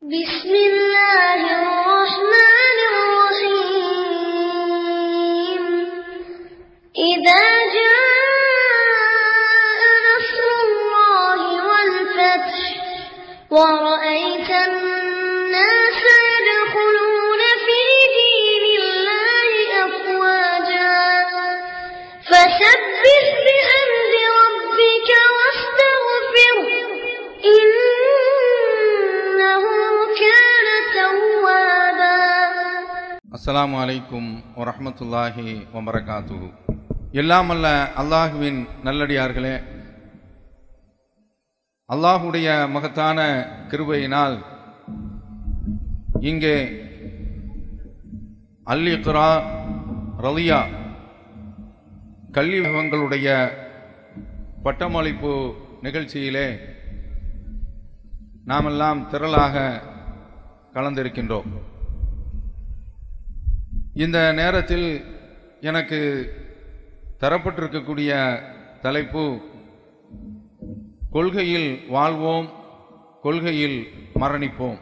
بسم الله الرحمن الرحيم إذا جاء نصر الله والفتح ورأيت الناس يدخلون في دين الله أفواجا فسبح بحمد ربك واستغفره إنه كان توابا அஸ்ஸலாமு அலைக்கும் வரஹ்மத்துல்லாஹி வபரகாத்துஹு எல்லாம் அல்ல அல்லாஹுவின் நல்லடியார்களே அல்லாஹுடைய மகத்தான கிருபையினால் இங்கே அல் இக்ரா ரலியா கல்விகளுடைய பட்டமளிப்பு நிகழ்ச்சியிலே நாமெல்லாம் திரளாக கலந்திருக்கின்றோம் இந்த நேரத்தில் எனக்கு தரப்பட்டிருக்கக்கூடிய தலைப்பு கொள்கையில் வாழ்வோம் கொள்கையில் மரணிப்போம்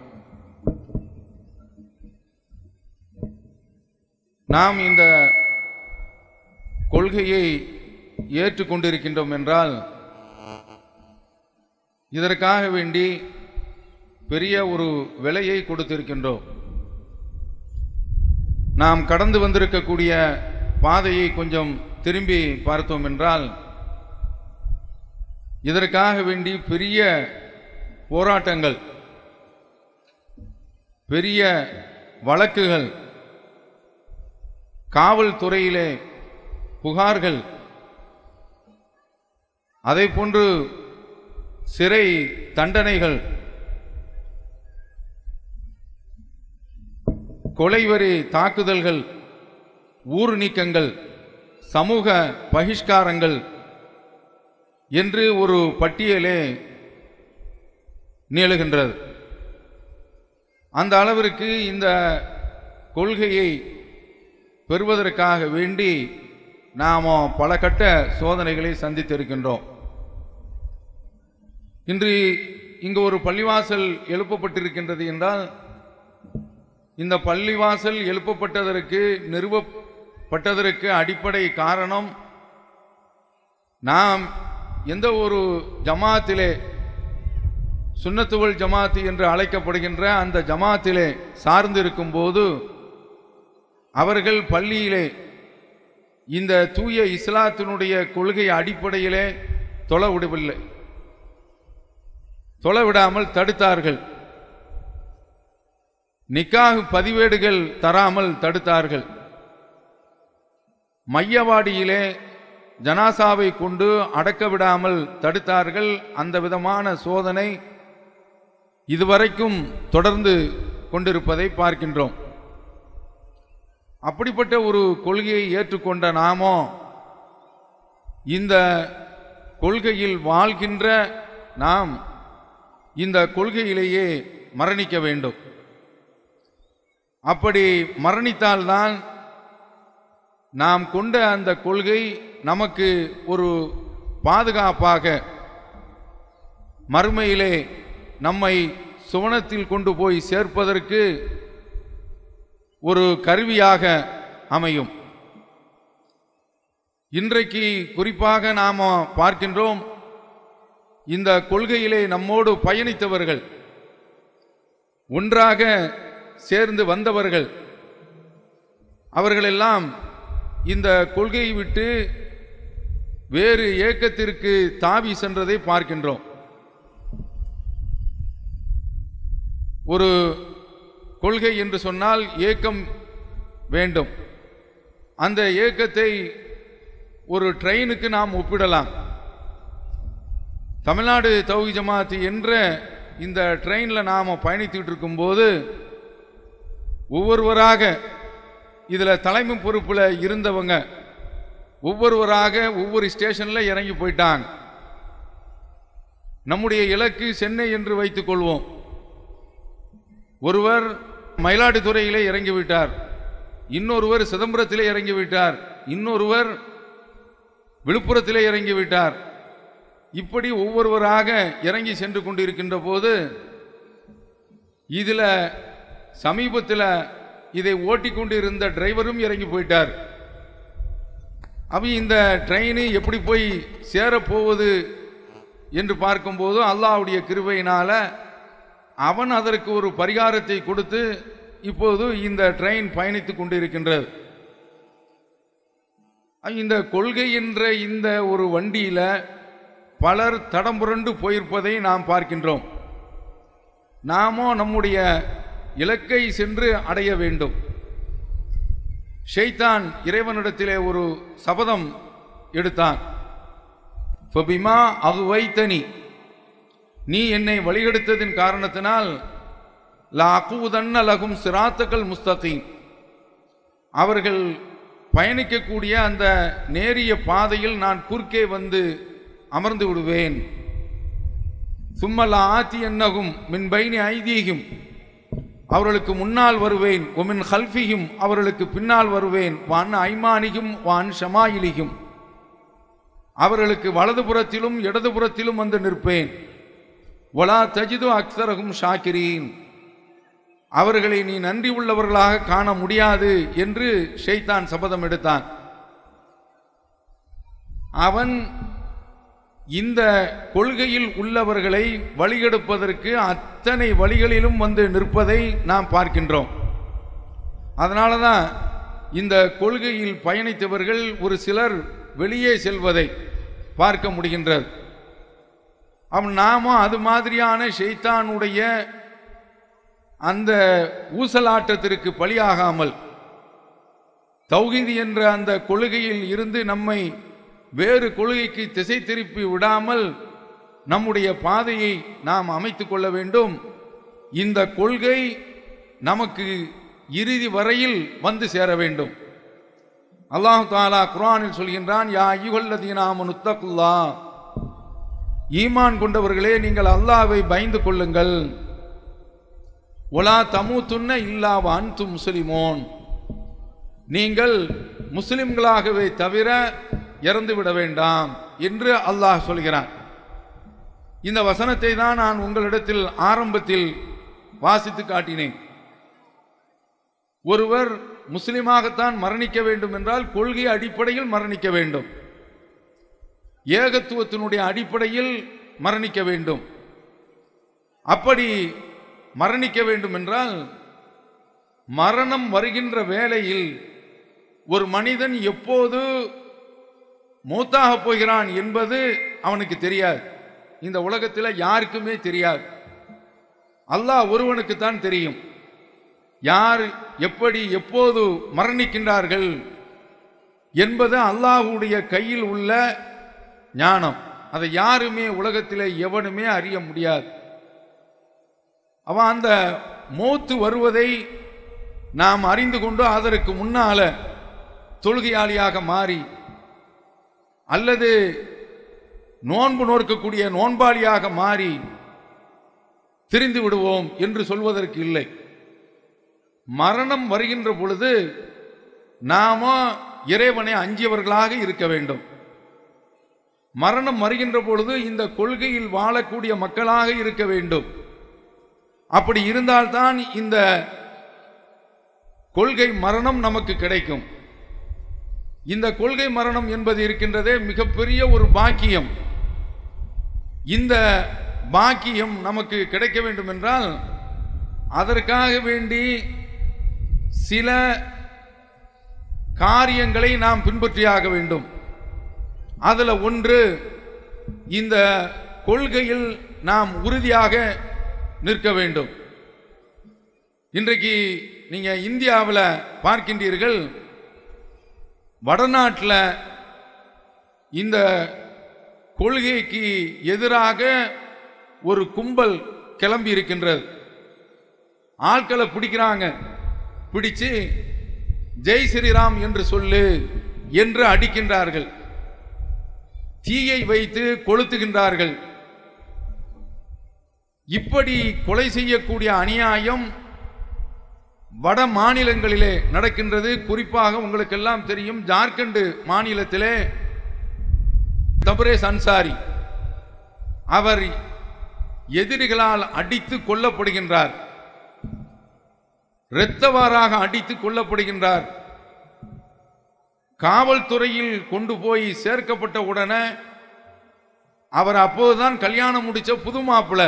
நாம் இந்த கொள்கையை ஏற்றுக்கொண்டிருக்கின்றோம் என்றால் இதற்காக வேண்டி பெரிய ஒரு விலையை கொடுத்திருக்கின்றோம் நாம் கடந்து வந்திருக்கக்கூடிய பாதையை கொஞ்சம் திரும்பி பார்த்தோம் என்றால் இதற்காக வேண்டி பெரிய போராட்டங்கள் பெரிய வழக்குகள் காவல்துறையிலே புகார்கள் அதை போன்று சிறை தண்டனைகள் கொலைவரி தாக்குதல்கள் ஊர் நீக்கங்கள் சமூக பகிஷ்காரங்கள் என்று ஒரு பட்டியலே நீளுகின்றது அந்த அளவிற்கு இந்த கொள்கையை பெறுவதற்காக வேண்டி நாம் பல கட்ட சோதனைகளை சந்தித்திருக்கின்றோம் இன்று இங்கு ஒரு பள்ளிவாசல் எழுப்பப்பட்டிருக்கின்றது என்றால் இந்த பள்ளிவாசல் எழுப்பப்பட்டதற்கு நிறுவப்பட்டதற்கு அடிப்படை காரணம் நாம் எந்த ஒரு ஜமாத்திலே சுன்னத்துவல் ஜமாத்து என்று அழைக்கப்படுகின்ற அந்த ஜமாத்திலே சார்ந்திருக்கும் போது அவர்கள் பள்ளியிலே இந்த தூய இஸ்லாத்தினுடைய கொள்கை அடிப்படையிலே தொலை விடவில்லை தொலை விடாமல் தடுத்தார்கள் நிக்காஹ் பதிவேடுகள் தராமல் தடுத்தார்கள் மையவாடியிலே ஜனாசாவை கொண்டு அடக்க விடாமல் தடுத்தார்கள் அந்த விதமான சோதனை இதுவரைக்கும் தொடர்ந்து கொண்டிருப்பதை பார்க்கின்றோம் அப்படிப்பட்ட ஒரு கொள்கையை ஏற்றுக்கொண்ட நாமோ இந்த கொள்கையில் வாழ்கின்ற நாம் இந்த கொள்கையிலேயே மரணிக்க வேண்டும் அப்படி மரணித்தால்தான் நாம் கொண்ட அந்த கொள்கை நமக்கு ஒரு பாதுகாப்பாக மறுமையிலே நம்மை சுவனத்தில் கொண்டு போய் சேர்ப்பதற்கு ஒரு கருவியாக அமையும் இன்றைக்கு குறிப்பாக நாம் பார்க்கின்றோம் இந்த கொள்கையிலே நம்மோடு பயணித்தவர்கள் ஒன்றாக சேர்ந்து வந்தவர்கள் அவர்களெல்லாம் இந்த கொள்கையை விட்டு வேறு இயக்கத்திற்கு தாவி சென்றதை பார்க்கின்றோம் ஒரு கொள்கை என்று சொன்னால் ஏக்கம் வேண்டும் அந்த ஏக்கத்தை ஒரு ட்ரெயினுக்கு நாம் ஒப்பிடலாம் தமிழ்நாடு தௌஹி ஜமாத் என்ற இந்த ட்ரெயினில் நாம் பயணித்துட்டு இருக்கும்போது ஒவ்வொருவராக இதில் தலைமை பொறுப்பில் இருந்தவங்க ஒவ்வொருவராக ஒவ்வொரு ஸ்டேஷனில் இறங்கி போயிட்டாங்க நம்முடைய இலக்கு சென்னை என்று வைத்துக் கொள்வோம் ஒருவர் மயிலாடுதுறையிலே இறங்கிவிட்டார் இன்னொருவர் சிதம்பரத்திலே இறங்கிவிட்டார் இன்னொருவர் விழுப்புரத்திலே இறங்கிவிட்டார் இப்படி ஒவ்வொருவராக இறங்கி சென்று கொண்டிருக்கின்ற போது இதில் சமீபத்தில் இதை ஓட்டிக்கொண்டு இருந்த டிரைவரும் இறங்கி போயிட்டார் அப்ப இந்த ட்ரெயின் எப்படி போய் சேரப்போவது என்று பார்க்கும்போது அல்லாஹ்வுடைய கிருபையினால அவன் அதற்கு ஒரு பரிகாரத்தை கொடுத்து இப்போது இந்த ட்ரெயின் பயணித்துக் கொண்டிருக்கின்றது இந்த கொள்கை என்ற இந்த ஒரு வண்டியில பலர் தடம் புரண்டு போயிருப்பதை நாம் பார்க்கின்றோம் நாமோ நம்முடைய இலக்கை சென்று அடைய வேண்டும் ஷைத்தான் இறைவனிடத்திலே ஒரு சபதம் எடுத்தான் ஃபபிமா அகுவைத்தனி நீ என்னை வழிகெடுத்ததின் காரணத்தினால் லா அக்குதன்ன லகும் சிராத்துக்கள் முஸ்தகீம் அவர்கள் பயணிக்கக்கூடிய அந்த நேரிய பாதையில் நான் குறுக்கே வந்து அமர்ந்து விடுவேன் சும்மலா ஆத்தி என்னகும் மின் பைனி ஐதீகும் அவர்களுக்கு முன்னால் வருவேன் ஒமின் ஹல்ஃபியும் அவர்களுக்கு பின்னால் வருவேன் வான் ஐமானிகும் வான் ஷமாயிலிகும் அவர்களுக்கு வலதுபுறத்திலும் இடதுபுறத்திலும் வந்து நிற்பேன் ஒலா தஜிது அக்சரகும் ஷாக்கிரீன் அவர்களை நீ நன்றி உள்ளவர்களாக காண முடியாது என்று ஷைத்தான் சபதம் எடுத்தான் அவன் இந்த கொள்கையில் உள்ளவர்களை வழிகெடுப்பதற்கு அத்தனை வழிகளிலும் வந்து நிற்பதை நாம் பார்க்கின்றோம் அதனால தான் இந்த கொள்கையில் பயணித்தவர்கள் ஒரு சிலர் வெளியே செல்வதை பார்க்க முடிகின்றது அவன் நாம அது மாதிரியான ஷைத்தானுடைய அந்த ஊசலாட்டத்திற்கு பலியாகாமல் தௌஹீது என்ற அந்த கொள்கையில் இருந்து நம்மை வேறு கொள்கைக்கு திசை திருப்பி விடாமல் நம்முடைய பாதையை நாம் அமைத்துக் கொள்ள வேண்டும் இந்த கொள்கை நமக்கு இறுதி வரையில் வந்து சேர வேண்டும் அல்லாஹ் தாலா குர்ஆனில் சொல்கின்றான் யா ஐயுகல்லதீனாம நுத்தகுல்லா ஈமான் கொண்டவர்களே நீங்கள் அல்லாஹ்வை பயந்து கொள்ளுங்கள் ஒலா தமுத்துன்ன இல்லா அன்து முஸ்லிமோன் நீங்கள் முஸ்லிம்களாகவே தவிர இறந்து விட வேண்டாம் என்று அல்லாஹ் சொல்கிறான் இந்த வசனத்தை தான் நான் உங்களிடத்தில் ஆரம்பத்தில் வாசித்து காட்டினேன் ஒருவர் முஸ்லிமாகத்தான் மரணிக்க வேண்டும் என்றால் கொள்கை அடிப்படையில் மரணிக்க வேண்டும் ஏகத்துவத்தினுடைய அடிப்படையில் மரணிக்க வேண்டும் அப்படி மரணிக்க வேண்டும் என்றால் மரணம் வருகின்ற வேளையில் ஒரு மனிதன் எப்போது மூத்தாக போகிறான் என்பது அவனுக்கு தெரியாது இந்த உலகத்தில் யாருக்குமே தெரியாது அல்லாஹ் ஒருவனுக்கு தான் தெரியும் யார் எப்படி எப்போது மரணிக்கின்றார்கள் என்பது அல்லாஹ்வுடைய கையில் உள்ள ஞானம் அதை யாருமே உலகத்தில் எவனுமே அறிய முடியாது அவன் அந்த மூத்து வருவதை நாம் அறிந்து கொண்டு அதற்கு முன்னால தொழுகையாளியாக மாறி அல்லது நோன்பு நோற்கக்கூடிய நோன்பாளியாக மாறி திரிந்து விடுவோம் என்று சொல்வதற்கு இல்லை மரணம் வருகின்ற பொழுது நாம இறைவனை அஞ்சியவர்களாக இருக்க வேண்டும் மரணம் வருகின்ற பொழுது இந்த கொள்கையில் வாழக்கூடிய மக்களாக இருக்க வேண்டும் அப்படி இருந்தால்தான் இந்த கொள்கை மரணம் நமக்கு கிடைக்கும் இந்த கொள்கை மரணம் என்பது இருக்கின்றதே மிகப்பெரிய ஒரு பாக்கியம் இந்த பாக்கியம் நமக்கு கிடைக்க வேண்டும் என்றால் அதற்காக வேண்டி சில காரியங்களை நாம் பின்பற்றியாக வேண்டும் அதில் ஒன்று இந்த கொள்கையில் நாம் உறுதியாக நிற்க வேண்டும் இன்றைக்கு நீங்க இந்தியாவில் பார்க்கின்றீர்கள் வடநாட்டில் இந்த கொள்கைக்கு எதிராக ஒரு கும்பல் கிளம்பி இருக்கின்றது ஆட்களை பிடிக்கிறாங்க பிடிச்சு ஜெய் ஸ்ரீராம் என்று சொல்லு என்று அடிக்கின்றார்கள் தீயை வைத்து கொளுத்துகின்றார்கள் இப்படி கொலை செய்யக்கூடிய அநியாயம் வட மாநிலங்களிலே நடக்கின்றது குறிப்பாக உங்களுக்கெல்லாம் தெரியும் ஜார்க்கண்ட் மாநிலத்திலே தபரேஸ் அன்சாரி அவர் எதிரிகளால் அடித்து கொல்லப்படுகின்றார் இரத்தவாறாக அடித்து கொல்லப்படுகின்றார் காவல்துறையில் கொண்டு போய் சேர்க்கப்பட்ட உடனே அவர் அப்போதுதான் கல்யாணம் முடிச்ச புது மாப்பிள்ளை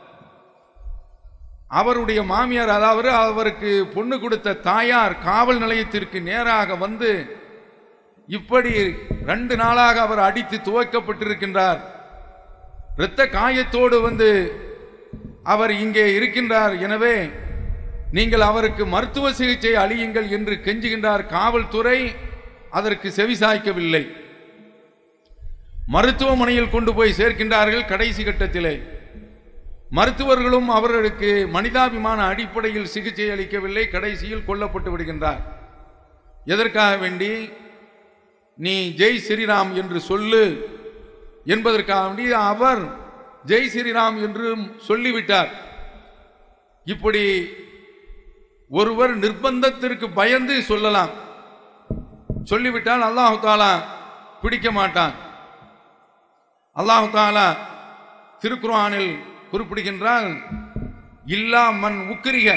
அவருடைய மாமியார் அதாவது அவருக்கு பொண்ணு கொடுத்த தாயார் காவல் நிலையத்திற்கு நேராக வந்து இப்படி ரெண்டு நாளாக அவர் அடித்து துவைக்கப்பட்டிருக்கின்றார் இரத்த காயத்தோடு வந்து அவர் இங்கே இருக்கின்றார் எனவே நீங்கள் அவருக்கு மருத்துவ சிகிச்சை அளியுங்கள் என்று கெஞ்சுகின்றார் காவல்துறை அதற்கு செவிசாய்க்கவில்லை மருத்துவமனையில் கொண்டு போய் சேர்க்கின்றார்கள் கடைசி கட்டத்திலே மருத்துவர்களும் அவர்களுக்கு மனிதாபிமான அடிப்படையில் சிகிச்சை அளிக்கவில்லை கடைசியில் கொல்லப்பட்டு விடுகின்றார் எதற்காக வேண்டி நீ ஜெய் ஸ்ரீராம் என்று சொல்லு என்பதற்காக வேண்டி அவர் ஜெய் ஸ்ரீராம் என்று சொல்லிவிட்டார் இப்படி ஒருவர் நிர்பந்தத்திற்கு பயந்து சொல்லலாம் சொல்லிவிட்டால் அல்லாஹு தாலா பிடிக்க மாட்டான் அல்லாஹு தாலா திருக்குர்ஆனில் குறிப்பிடுகின்றால் இல்லா மன் உக்கிரிக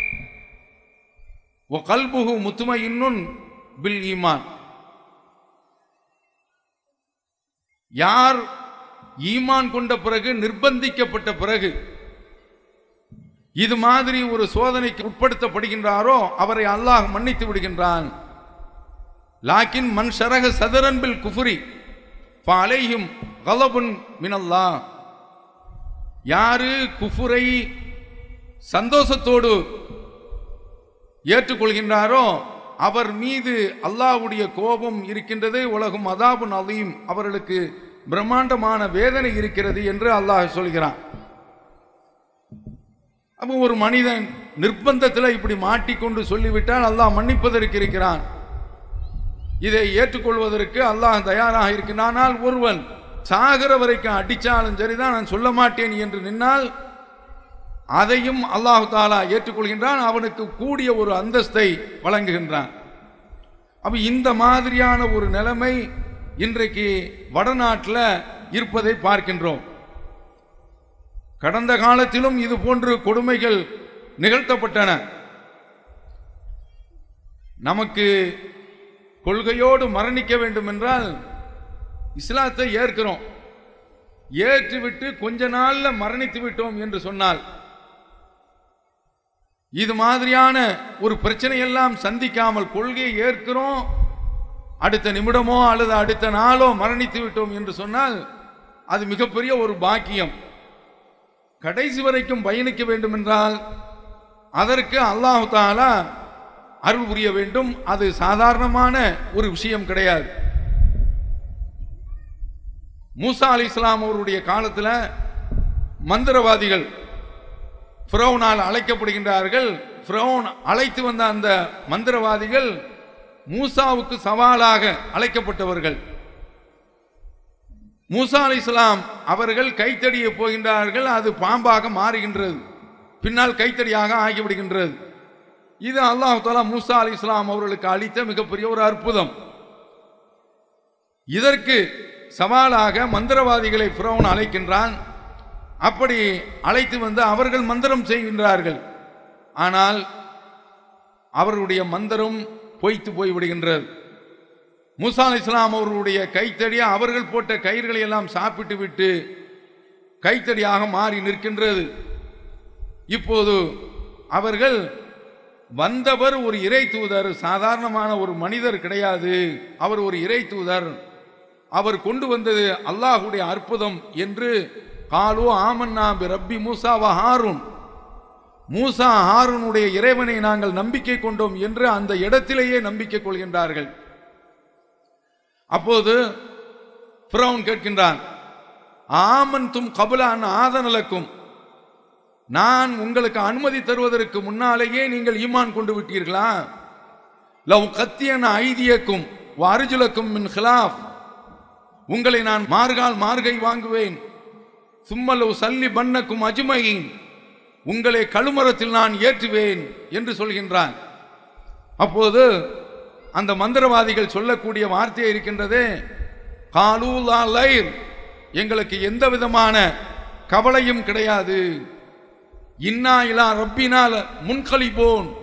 ஒ கல்புகு முத்துமை இன்னுன் பில் ஈமான் யார் ஈமான் கொண்ட பிறகு நிர்பந்திக்கப்பட்ட பிறகு இது மாதிரி ஒரு சோதனைக்கு உட்படுத்தப்படுகின்றாரோ அவரை அல்லாஹ் மன்னித்து விடுகின்றான் லாக்கின் மண் ஷரக சதரன் பில் குஃபுரி அலையும் கலபுன் மினல்லா யாரு குஃபுரை சந்தோஷத்தோடு ஏற்றுக்கொள்கின்றாரோ அவர் மீது அல்லாஹ்வுடைய கோபம் இருக்கின்றது உலகம் அதாபுன் அலீம் அவர்களுக்கு பிரம்மாண்டமான வேதனை இருக்கிறது என்று அல்லாஹ் சொல்கிறான் அப்போ ஒரு மனிதன் நிர்பந்தத்தில் இப்படி மாட்டிக்கொண்டு சொல்லிவிட்டால் அல்லாஹ் மன்னிப்பதற்கு இருக்கிறான் இதை ஏற்றுக்கொள்வதற்கு அல்லாஹ் தயாராக இருக்கின்றான் ஆனால் ஒருவன் சாகிற வரைக்கும் அடிச்சாலும் சரிதான் நான் சொல்ல மாட்டேன் என்று நின்னால் அதையும் அல்லாஹு தாலா ஏற்றுக்கொள்கின்றான் அவனுக்கு கூடிய ஒரு அந்தஸ்தை வழங்குகின்றான் அப்ப இந்த மாதிரியான ஒரு நிலைமை இன்றைக்கு வடநாட்டில் இருப்பதை பார்க்கின்றோம் கடந்த காலத்திலும் இது போன்று கொடுமைகள் நிகழ்த்தப்பட்டன நமக்கு கொள்கையோடு மரணிக்க வேண்டும் என்றால் இஸ்லாத்தை ஏற்கிறோம் ஏற்றுவிட்டு கொஞ்ச நாள்ல மரணித்து விட்டோம் என்று சொன்னால் இது மாதிரியான ஒரு பிரச்சனையெல்லாம் சந்திக்காமல் கொள்கையை ஏற்கிறோம் அடுத்த நிமிடமோ அல்லது அடுத்த நாளோ மரணித்து விட்டோம் என்று சொன்னால் அது மிகப்பெரிய ஒரு பாக்கியம் கடைசி வரைக்கும் பயணிக்க வேண்டும் என்றால் அதற்கு அல்லாஹு தாலா அருள் புரிய வேண்டும் அது சாதாரணமான ஒரு விஷயம் கிடையாது மூசா அலி இஸ்லாம் அவருடைய காலத்தில் மந்திரவாதிகள் ஃபிரௌனால் அழைக்கப்படுகின்றார்கள் ஃபிரௌன் அழைத்து வந்த அந்த மந்திரவாதிகள் மூசாவுக்கு சவாலாக அழைக்கப்பட்டவர்கள் மூசா அலி இஸ்லாம் அவர்கள் கைத்தடிய போகின்றார்கள் அது பாம்பாக மாறுகின்றது பின்னால் கைத்தடியாக ஆகிவிடுகின்றது இது அல்லாஹ் தாலா மூசா அலி இஸ்லாம் அவர்களுக்கு அளித்த மிகப்பெரிய ஒரு அற்புதம் இதற்கு சவாலாக மந்திரவாதிகளை ஃபிரௌன் அழைக்கின்றான் அப்படி அழைத்து வந்து அவர்கள் மந்திரம் செய்கின்றார்கள் ஆனால் அவர்களுடைய மந்திரம் பொய்த்து போய் விடுகின்றது மூசா அலி இஸ்லாம் அவர்களுடைய கைத்தடி அவர்கள் போட்ட கயிறுகளை எல்லாம் சாப்பிட்டு விட்டு கைத்தடியாக மாறி நிற்கின்றது இப்போது அவர்கள் வந்தவர் ஒரு இறை தூதர் சாதாரணமான ஒரு மனிதர் கிடையாது அவர் ஒரு இறை தூதர் அவர் கொண்டு வந்தது அல்லாஹுடைய அற்புதம் என்று காலு ஆமன்னா பி ரப்பி மூசா வ ஹாரூன் மூசா ஹாரூனுடைய இறைவனை நாங்கள் நம்பிக்கை கொண்டோம் என்று அந்த இடத்திலேயே நம்பிக்கை கொள்கின்றார்கள் அப்போது ஃபிரௌன் கேட்கின்றான் ஆமன் தும் கபுலான் ஆதனலக்கும் நான் உங்களுக்கு அனுமதி தருவதற்கு முன்னாலேயே நீங்கள் ஈமான் கொண்டு விட்டீர்களா லவ் கத்தியன ஐதியக்கும் அருஜுலக்கும் மின் ஹிலாஃப் உங்களை நான் மார்கால் மார்கை வாங்குவேன் சும்மலவு சல்லி பண்ணக்கும் அஜுமையின் உங்களை கழுமரத்தில் நான் ஏற்றுவேன் என்று சொல்கின்றான் அப்போது அந்த மந்திரவாதிகள் சொல்லக்கூடிய வார்த்தை இருக்கின்றதே காலூலா லைர் எங்களுக்கு எந்த விதமான கவலையும் கிடையாது இன்னா இலா ரப்பினால் முன்கழிப்போன்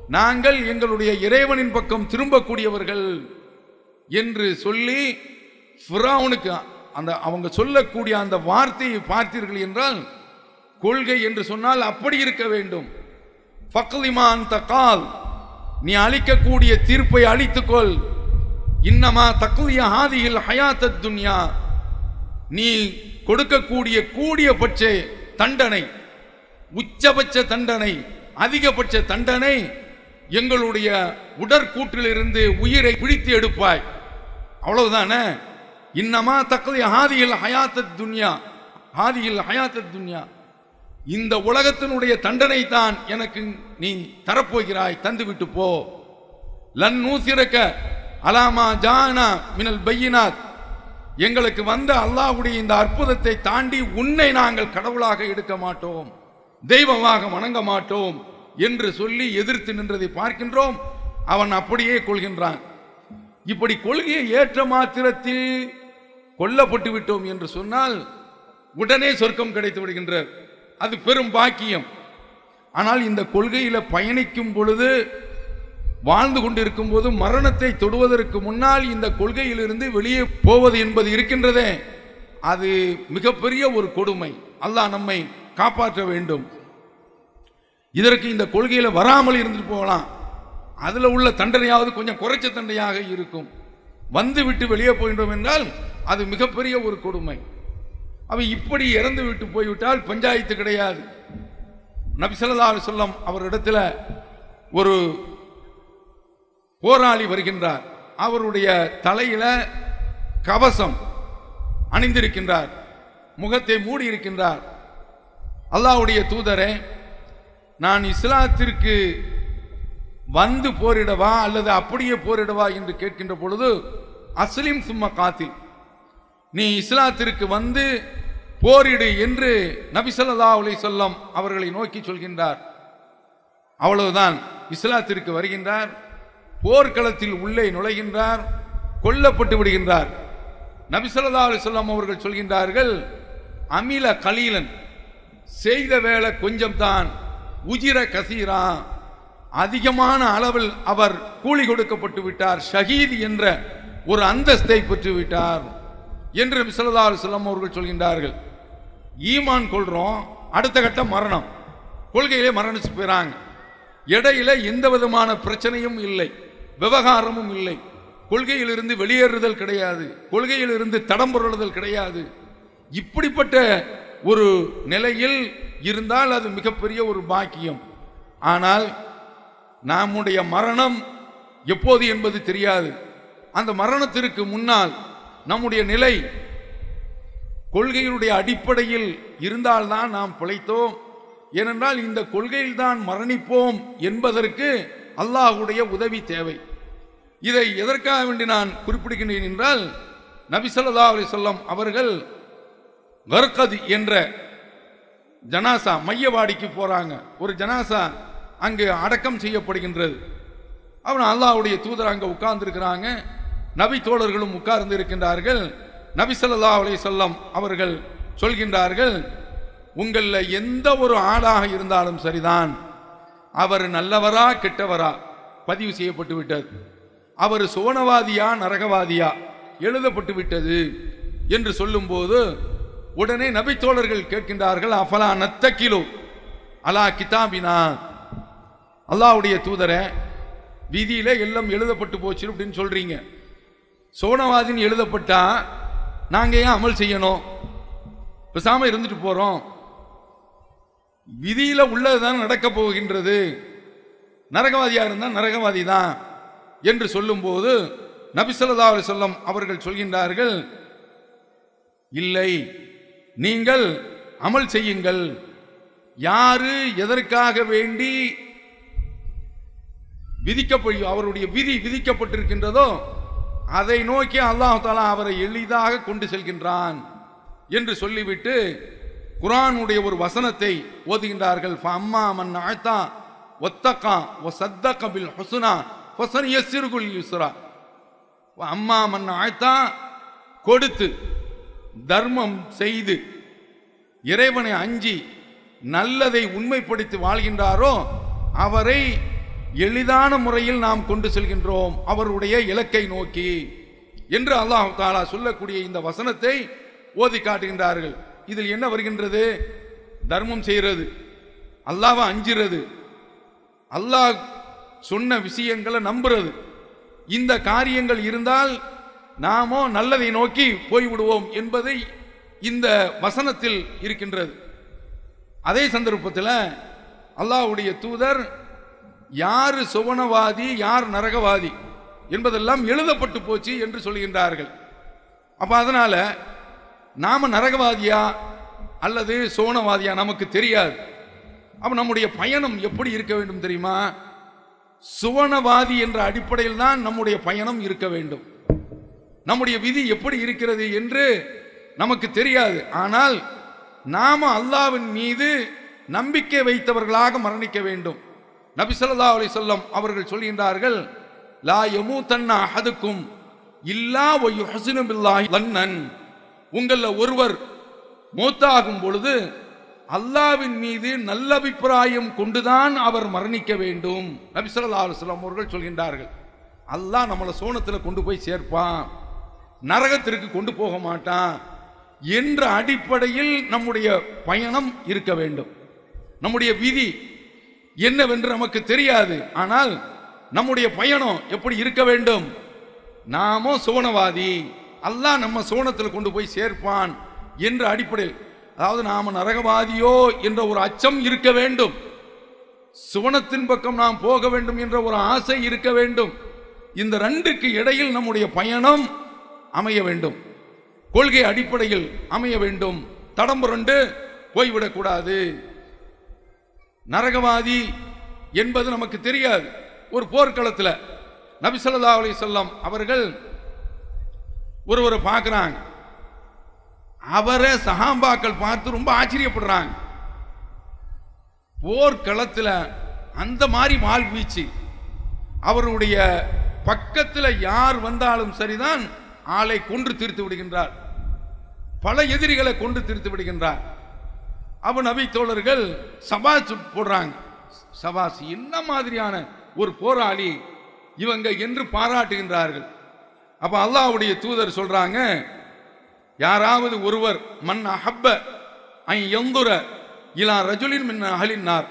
நாங்கள் எங்களுடைய இறைவனின் பக்கம் திரும்பக்கூடியவர்கள் என்று சொல்லி ஃபிரௌனுக்கு அந்த அவங்க சொல்லக்கூடிய அந்த வார்த்தையை பார்த்தீர்கள் என்றால் கொள்கை என்று சொன்னால் அப்படி இருக்க வேண்டும் ஃபக்லிமான் தக்கால் நீ அளிக்கக்கூடிய தீர்ப்பை அளித்துக்கொள் இன்னமா தக்குலிய ஆதியில் ஹயாத்தத் துன்யா நீ கொடுக்கக்கூடிய கூடிய பட்ச தண்டனை உச்சபட்ச தண்டனை அதிகபட்ச தண்டனை எங்களுடைய உடற்கூற்றிலிருந்து உயிரை பிடித்து எடுப்பாய் அவ்வளவுதானே இன்னமா தக்குலிய ஆதியில் ஹயாத்தத் துன்யா ஆதியில் ஹயாத்தத் துன்யா இந்த உலகத்தினுடைய தண்டனை தான் எனக்கு நீ தரப்போகிறாய் தந்துவிட்டு போ லன் நூசிரக்க அலாமா ஜானா மினல் பையினாத் எங்களுக்கு வந்த அல்லாஹ்வுடைய இந்த அற்புதத்தை தாண்டி உன்னை நாங்கள் கடவுளாக எடுக்க மாட்டோம் தெய்வமாக வணங்க மாட்டோம் என்று சொல்லி எதிர்த்து நின்றதை பார்க்கின்றோம் அவன் அப்படியே கொள்கின்றான் இப்படி கொள்கையை ஏற்ற மாத்திரத்தில் கொல்லப்பட்டு விட்டோம் என்று சொன்னால் உடனே சொர்க்கம் கிடைத்து விடுகின்றார் அது பெரும் பாக்கியம் ஆனால் இந்த கொள்கையில பயணிக்கும் பொழுது வாழ்ந்து கொண்டிருக்கும் போது மரணத்தை தொடுவதற்கு முன்னால் இந்த கொள்கையிலிருந்து வெளியே போவது என்பது இருக்கின்றதே அது மிகப்பெரிய ஒரு கொடுமை அல்லாஹ் நம்மை காப்பாற்ற வேண்டும் இதற்கு இந்த கொள்கையில வராமல் இருந்துட்டு போகலாம் அதுல உள்ள தண்டனையாவது கொஞ்சம் குறைச்ச தண்டனையாக இருக்கும் வந்து விட்டு வெளியே போகின்றோம் என்றால் அது மிகப்பெரிய ஒரு கொடுமை அவன் இப்படி இறந்து விட்டு போய்விட்டால் பஞ்சாயத்து கிடையாது நபி ஸல்லல்லாஹு அலைஹி வஸல்லம் அவரிடத்துல ஒரு போராளி வருகின்றார் அவருடைய தலையில கவசம் அணிந்திருக்கின்றார் முகத்தை மூடி இருக்கின்றார் அல்லாஹ்வுடைய தூதரே நான் இஸ்லாத்திற்கு வந்து போரிடவா அல்லது அப்படியே போரிடவா என்று கேட்கின்ற பொழுது அஸ்லிம் சும்மா காத்தில் நீ இஸ்லாத்திற்கு வந்து போரிடு என்று நபி ஸல்லல்லாஹு அலைஹி வஸல்லம் அவர்களை நோக்கி சொல்கின்றார் அவ்வளவுதான் இஸ்லாத்திற்கு வருகின்றார் போர்க்களத்தில் உள்ளே நுழைகின்றார் கொல்லப்பட்டு விடுகின்றார் நபி ஸல்லல்லாஹு அலைஹி வஸல்லம் அவர்கள் சொல்கின்றார்கள் அமில கலீலன் செய்த வேலை கொஞ்சம் தான் உஜிர கசீரா அதிகமான அளவில் அவர் கூலி கொடுக்கப்பட்டு விட்டார் ஷஹீத் என்ற ஒரு அந்தஸ்தை பெற்று விட்டார் என்று நபி ஸல்லல்லாஹு அலைஹி வஸல்லம் அவர்கள் சொல்கின்றார்கள் ஈமான் கொள்றோம் அடுத்த கட்டம் மரணம் கொள்கையிலே மரணிச்சு போயிறாங்க இடையில எந்த விதமான பிரச்சனையும் இல்லை விவகாரமும் இல்லை கொள்கையிலிருந்து வெளியேறுதல் கிடையாது கொள்கையிலிருந்து தடம் புரளுதல் கிடையாது இப்படிப்பட்ட ஒரு நிலையில் இருந்தால் அது மிகப்பெரிய ஒரு பாக்கியம் ஆனால் நம்முடைய மரணம் எப்போது என்பது தெரியாது அந்த மரணத்திற்கு முன்னால் நம்முடைய நிலை கொள்கையினுடைய அடிப்படையில் இருந்தால்தான் நாம் பிழைத்தோம் ஏனென்றால் இந்த கொள்கையில்தான் மரணிப்போம் என்பதற்கு அல்லாஹ்வுடைய உதவி தேவை இதை எதற்காக வேண்டி நான் குறிப்பிடுகின்றேன் என்றால் நபி ஸல்லல்லாஹு அலைஹி வஸல்லம் அவர்கள் கர்கத் என்ற ஜனாசா மையவாடிக்கு போறாங்க ஒரு ஜனாசா அங்கு அடக்கம் செய்யப்படுகின்றது அவன் அல்லாஹ்வுடைய தூதர் அங்க உட்கார்ந்து இருக்கிறாங்க நபி தோழர்களும் உட்கார்ந்து இருக்கின்றார்கள் நபி ஸல்லல்லாஹு அலைஹி வஸல்லம் அவர்கள் சொல்கின்றார்கள் உங்கள எந்த ஒரு ஆளாக இருந்தாலும் சரிதான் அவர் நல்லவரா கெட்டவரா பதிவு செய்யப்பட்டு விட்டது அவர் சுவனவாதியா நரகவாதியா எழுதப்பட்டு விட்டது என்று சொல்லும்போது உடனே நபித்தோழர்கள் கேட்கின்றார்கள் அஃபலா நத்தக்கிலோ அலா கிதாபினா அல்லாஹ்வுடைய தூதரை விதியில எல்லாம் எழுதப்பட்டு போச்சு அப்படின்னு சொல்றீங்க சோனவாதின்னு எழுதப்பட்டா நாங்க ஏன் அமல் செய்யணும் பேசாம இருந்துட்டு போறோம் விதியில உள்ளதுதான் நடக்க போகின்றது நரகவாதியா இருந்தா நரகவாதி தான் என்று சொல்லும்போது நபி ஸல்லல்லாஹு அலைஹி வஸல்லம் அவர்கள் சொல்கின்றார்கள் இல்லை நீங்கள் அமல் செய்யுங்கள் யாரு எதற்காக வேண்டி விதிக்கப்ப அவருடைய விதி விதிக்கப்பட்டிருக்கின்றதோ அதை நோக்கி அல்லாஹ் தாலா அவரை எளிதாக கொண்டு செல்கின்றான் என்று சொல்லிவிட்டு குர்ஆனுடைய ஒரு வசனத்தை ஓதுகின்றார்கள் அம்மா மன் ஆழ்த்தா ஒத்தக்கா ஒ சத்தக்க பில் ஹுசுனா ஃபசன் யஸ்ஸிருகுல் யுஸ்ரா அம்மா மன் ஆழ்த்தா கொடுத்து தர்மம் செய்து இறைவனை அஞ்சி நல்லதை உண்மைப்படுத்தி வாழ்கின்றாரோ அவரை எளிதான முறையில் நாம் கொண்டு செல்கின்றோம் அவருடைய இலக்கை நோக்கி என்று அல்லாஹ் தாலா சொல்லக்கூடிய இந்த வசனத்தை ஓதி காட்டுகின்றார்கள் இதில் என்ன வருகின்றது தர்மம் செய்கிறது அல்லாஹ்வை அஞ்சுறது அல்லாஹ் சொன்ன விஷயங்களை நம்புறது இந்த காரியங்கள் இருந்தால் நாமோ நல்லதை நோக்கி போய்விடுவோம் என்பதை இந்த வசனத்தில் இருக்கின்றது அதே சந்தர்ப்பத்தில் அல்லாஹ்வுடைய தூதர் யார் சுவனவாதி யார் நரகவாதி என்பதெல்லாம் எழுதப்பட்டு போச்சு என்று சொல்கின்றார்கள் அப்ப அதனால நாம நரகவாதியா அல்லது சோனவாதியா நமக்கு தெரியாது அப்ப நம்முடைய பயணம் எப்படி இருக்க வேண்டும் தெரியுமா சுவனவாதி என்ற அடிப்படையில் தான் நம்முடைய பயணம் இருக்க வேண்டும் நம்முடைய விதி எப்படி இருக்கிறது என்று நமக்கு தெரியாது ஆனால் நாம அல்லாவின் மீது நம்பிக்கை வைத்தவர்களாக மரணிக்க வேண்டும் நபி ஸல்லல்லாஹு அலைஹி வஸல்லம் அவர்கள் சொல்கின்றார்கள் லா யமூதன்ன அஹதுக்கும் இல்லா வ யுஹ்சினு பில்லாஹி லன்னன் உங்கள ஒருவர் மூத்தாகும் பொழுது அல்லாவின் மீது நல்ல அபிப்பிராயம் கொண்டுதான் அவர் மரணிக்க வேண்டும் நபி ஸல்லல்லாஹு அலைஹி வஸல்லம் அவர்கள் சொல்கின்றார்கள் அல்லாஹ் நம்மளை சோனத்துல கொண்டு போய் சேர்ப்பான் நரகத்திற்கு கொண்டு போக மாட்டான் என்ற அடிப்படையில் நம்முடைய பயணம் இருக்க வேண்டும் நம்முடைய விதி என்னவென்று நமக்கு தெரியாது ஆனால் நம்முடைய பயணம் எப்படி இருக்க வேண்டும் நாமோ சோனவாதி அல்லாஹ் நம்ம சோனத்தில் கொண்டு போய் சேர்ப்பான் என்ற அடிப்படையில் அதாவது நாம நரகவாதியோ என்ற ஒரு அச்சம் இருக்க வேண்டும் சுவனத்தின் பக்கம் நாம் போக வேண்டும் என்ற ஒரு ஆசை இருக்க வேண்டும் இந்த ரெண்டுக்கு இடையில் நம்முடைய பயணம் அமைய வேண்டும் கொள்கை அடிப்படையில் அமைய வேண்டும் தடம் புரண்டு போய்விடக்கூடாது நரகவாதி என்பது நமக்கு தெரியாது ஒரு போர்க்களத்தில் நபி ஸல்லல்லாஹு அலைஹி வஸல்லம் அவர்கள் ஒருவரை பார்க்குறாங்க அவரை சஹாபாக்கள் பார்த்து ரொம்ப ஆச்சரியப்படுறாங்க போர்க்களத்தில் அந்த மாதிரி மால் வீச்சு அவருடைய பக்கத்தில் யார் வந்தாலும் சரிதான் ஆளை கொன்று தீர்த்து விடுகின்றார் பல எதிரிகளை கொண்டு தீர்த்து விடுகின்றார் அப்ப நபி தோழர்கள் சபாஸ் போடுறாங்க சபாஸ் என்ன மாதிரியான ஒரு போராளி இவங்க என்று பாராட்டுகின்றார்கள் அப்ப அல்லாஹ்வுடைய தூதர் சொல்றாங்க யாராவது ஒருவர் மன் அஹப்ப ஐ எந்துர இலா ரஜுலின் மின் அகலினார்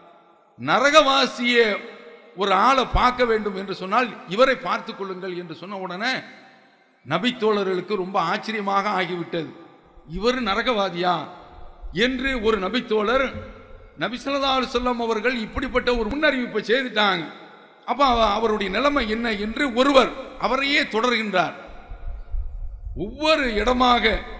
நரகவாசிய ஒரு ஆளை பார்க்க வேண்டும் என்று சொன்னால் இவரை பார்த்து கொள்ளுங்கள் என்று சொன்ன உடனே நபித்தோழர்களுக்கு ரொம்ப ஆச்சரியமாக ஆகிவிட்டது இவர் நரகவாதியா என்று ஒரு நபித்தோழர் நபி ஸல்லல்லாஹு அலைஹி வஸல்லம் அவர்கள் இப்படிப்பட்ட ஒரு முன்னறிவிப்பை செய்துட்டாங்க அப்ப அவ- அவருடைய நிலைமை என்ன என்று ஒருவர் அவரையே தொடர்கின்றார் ஒவ்வொரு இடமாக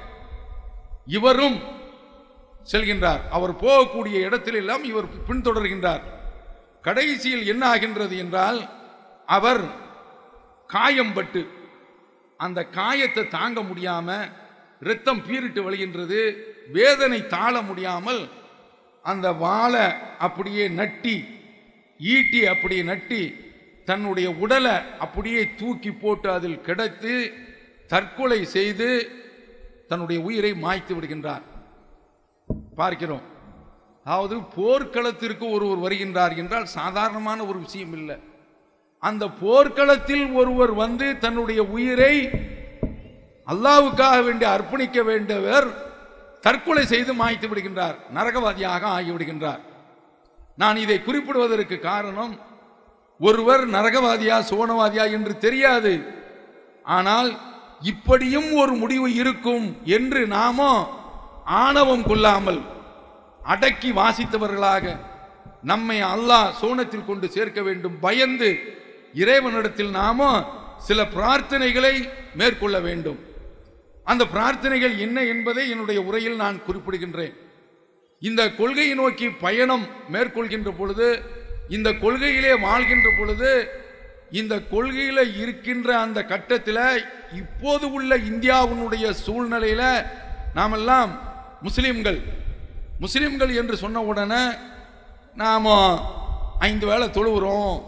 இவரும் செல்கின்றார் அவர் போகக்கூடிய இடத்திலெல்லாம் இவர் பின்தொடர்கின்றார் கடைசியில் என்ன ஆகின்றது என்றால் அவர் காயம்பட்டு அந்த காயத்தை தாங்க முடியாம இரத்தம் பீரிட்டு வழிகின்றது வேதனை தாழ முடியாமல் அந்த வாளை அப்படியே நட்டி ஈட்டி அப்படியே நட்டி தன்னுடைய உடலை அப்படியே தூக்கி போட்டு அதில் கிடத்து தற்கொலை செய்து தன்னுடைய உயிரை மாய்த்து விடுகின்றார் பார்க்கிறோம் அதாவது போர்க்களத்திற்கு ஒருவர் வருகின்றார் என்றால் சாதாரணமான ஒரு விஷயம் இல்லை அந்த போர்க்களத்தில் ஒருவர் வந்து தன்னுடைய உயிரை அல்லாவுக்காக வேண்டி அர்ப்பணிக்க வேண்டியவர் தற்கொலை செய்து மாய்த்து விடுகின்றார் நரகவாதியாக ஆகிவிடுகின்றார் நான் இதை குறிப்பிடுவதற்கு காரணம் ஒருவர் நரகவாதியா சுவனவாதியா என்று தெரியாது ஆனால் இப்படியும் ஒரு முடிவு இருக்கும் என்று நாமோ ஆணவம் கொள்ளாமல் அடக்கி வாசித்தவர்களாக நம்மை அல்லாஹ் சோனத்தில் கொண்டு சேர்க்க வேண்டும் பயந்து இறைவனிடத்தில் நாமோ சில பிரார்த்தனைகளை மேற்கொள்ள வேண்டும் அந்த பிரார்த்தனைகள் என்ன என்பதை என்னுடைய உரையில் நான் குறிப்பிடுகின்றேன் இந்த கொள்கையை நோக்கி பயணம் மேற்கொள்கின்ற பொழுது இந்த கொள்கையிலே வாழ்கின்ற பொழுது இந்த கொள்கையில இருக்கின்ற அந்த கட்டத்தில் இப்போது உள்ள இந்தியாவினுடைய சூழ்நிலையில நாமெல்லாம் முஸ்லிம்கள் முஸ்லிம்கள் என்று சொன்ன உடனே நாம ஐந்து வேளை தொழுகிறோம்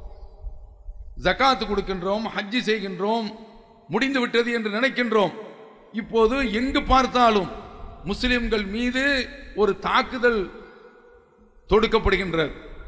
ஜகாத்து கொடுக்கின்றோம் ஹஜ்ஜி செய்கின்றோம் முடிந்து விட்டது என்று நினைக்கின்றோம் இப்போது எங்கு பார்த்தாலும் முஸ்லிம்கள் மீது ஒரு தாக்குதல் தொடுக்கப்படுகின்றது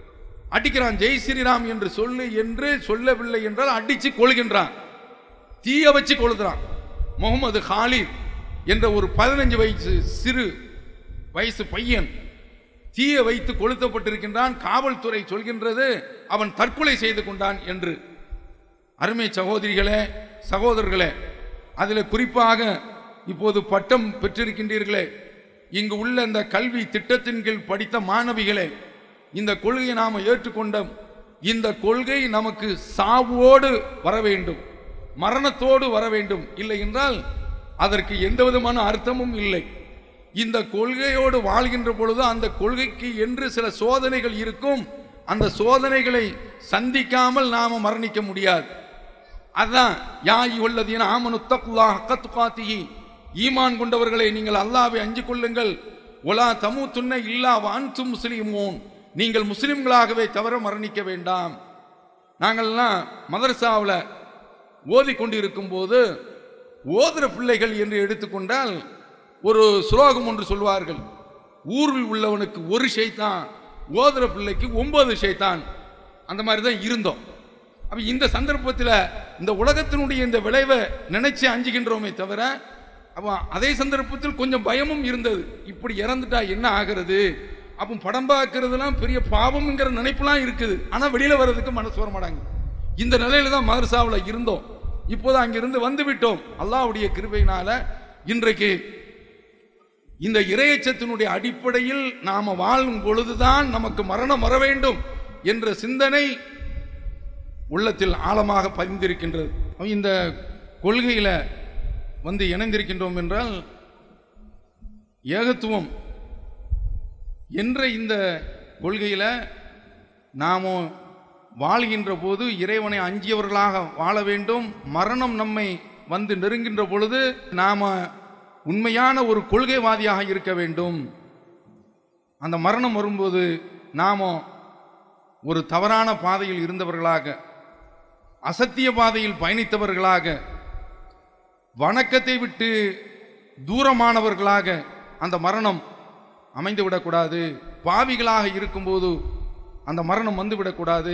அடிக்கிறான் ஜெய் ஸ்ரீராம் என்று சொல்லு என்று சொல்லவில்லை என்றால் அடிச்சு கொள்கின்றான் தீய வச்சு கொளுத்துறான் முகமது ஹாலித் என்ற ஒரு பதினஞ்சு வயசு சிறு வயசு பையன் தீய வைத்து கொளுத்தப்பட்டிருக்கின்றான் காவல்துறை சொல்கின்றது அவன் தற்கொலை செய்து கொண்டான் என்று அருமை சகோதரிகளே சகோதரர்களே அதில் குறிப்பாக இப்போது பட்டம் பெற்றிருக்கின்றீர்களே இங்கு உள்ள இந்த கல்வி திட்டத்தின் கீழ் படித்த மாணவிகளே இந்த கொள்கையை நாம் ஏற்றுக்கொண்டோம் இந்த கொள்கை நமக்கு சாவோடு வர வேண்டும் மரணத்தோடு வர வேண்டும் இல்லை என்றால் அதற்கு எந்த விதமான அர்த்தமும் இல்லை இந்த கொள்கையோடு வாழ்கின்ற பொழுது அந்த கொள்கைக்கு என்று சில சோதனைகள் இருக்கும் அந்த சோதனைகளை சந்திக்காமல் நாம மரணிக்க முடியாது அதான் யாய் உள்ளதீன ஆமனு தக்குல்லா ஹக்கத்து காத்திஹி ஈமான் கொண்டவர்களை நீங்கள் அல்லாவை அஞ்சு கொள்ளுங்கள் ஒலா தமு துன்ன இல்லா வான்து முஸ்லிமோன் நீங்கள் முஸ்லிம்களாகவே தவிர மரணிக்க வேண்டாம் நாங்கள்லாம் மதரசாவில் ஓதி கொண்டிருக்கும் போது ஓதுற பிள்ளைகள் என்று எடுத்துக்கொண்டால் ஒரு சுலோகம் ஒன்று சொல்வார்கள் ஊரில் உள்ளவனுக்கு ஒரு ஷைத்தான் ஓதுற பிள்ளைக்கு ஒன்பது ஷைத்தான் அந்த மாதிரி தான் இருந்தோம் அப்ப இந்த சந்தர்ப்பத்தில் இந்த உலகத்தினுடைய இந்த விளைவை நினைச்சு அஞ்சுகின்றோமே தவிர அப்போ அதே சந்தர்ப்பத்தில் கொஞ்சம் பயமும் இருந்தது இப்படி இறந்துட்டா என்ன ஆகிறது அப்போ படம் பார்க்கறதுலாம் பெரிய பாவம்ங்கிற நினைப்புலாம் இருக்குது ஆனால் வெளியில வர்றதுக்கு மனசு வர மாட்டாங்க இந்த நிலையில தான் மதரசாவில் இருந்தோம் இப்போது அங்கிருந்து வந்து விட்டோம் அல்லாஹ்வுடைய கிருபையினால இன்றைக்கு இந்த இறையச்சத்தினுடைய அடிப்படையில் நாம வாழும் பொழுதுதான் நமக்கு மரணம் வர வேண்டும் என்ற சிந்தனை உள்ளத்தில் ஆழமாக பதிந்திருக்கின்றது இந்த கொள்கையில வந்து இணைந்திருக்கின்றோம் என்றால் ஏகத்துவம் என்ற இந்த கொள்கையில நாம வாழ்கின்ற போது இறைவனை அஞ்சியவர்களாக வாழ வேண்டும் மரணம் நம்மை வந்து நெருங்கின்ற பொழுது நாம உண்மையான ஒரு கொள்கைவாதியாக இருக்க வேண்டும் அந்த மரணம் வரும்போது நாம ஒரு தவறான பாதையில் இருந்தவர்களாக அசத்திய பாதையில் பயணித்தவர்களாக வணக்கத்தை விட்டு தூரமானவர்களாக அந்த மரணம் அமைந்து விடக்கூடாது பாவிகளாக இருக்கும்போது அந்த மரணம் வந்து விடக்கூடாது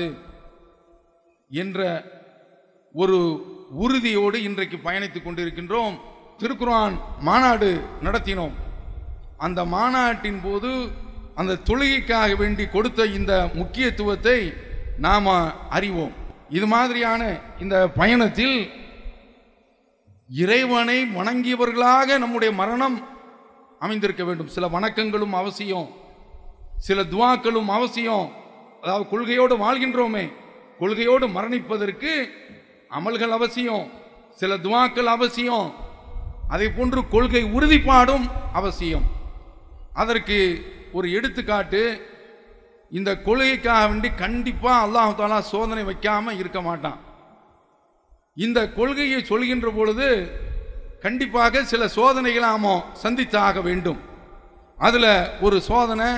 என்ற ஒரு உறுதியோடு இன்றைக்கு பயணித்துக் கொண்டிருக்கின்றோம் திருக்குரான் மாநாடு நடத்தினோம் அந்த மாநாட்டின் போது அந்த தொழுகைக்காக வேண்டி கொடுத்த இந்த முக்கியத்துவத்தை நாம அறிவோம் இது மாதிரியான இந்த பயணத்தில் இறைவனை வணங்கியவர்களாக நம்முடைய மரணம் அமைந்திருக்க வேண்டும் சில வணக்கங்களும் அவசியம் சில துவாக்களும் அவசியம் அதாவது கொள்கையோடு வாழ்கின்றோமே கொள்கையோடு மரணிப்பதற்கு அமல்கள் அவசியம் சில துவாக்கள் அவசியம் அதை போன்று கொள்கை உறுதிப்பாடும் அவசியம் அதற்கு ஒரு எடுத்துக்காட்டு இந்த கொள்கைக்காக வேண்டி கண்டிப்பா அல்லாஹ் தாலா சோதனை வைக்காம இருக்க மாட்டான் இந்த கொள்கையை சொல்கின்ற பொழுது கண்டிப்பாக சில சோதனைகளை நாம சந்தித்தாக வேண்டும் அதுல ஒரு சோதனை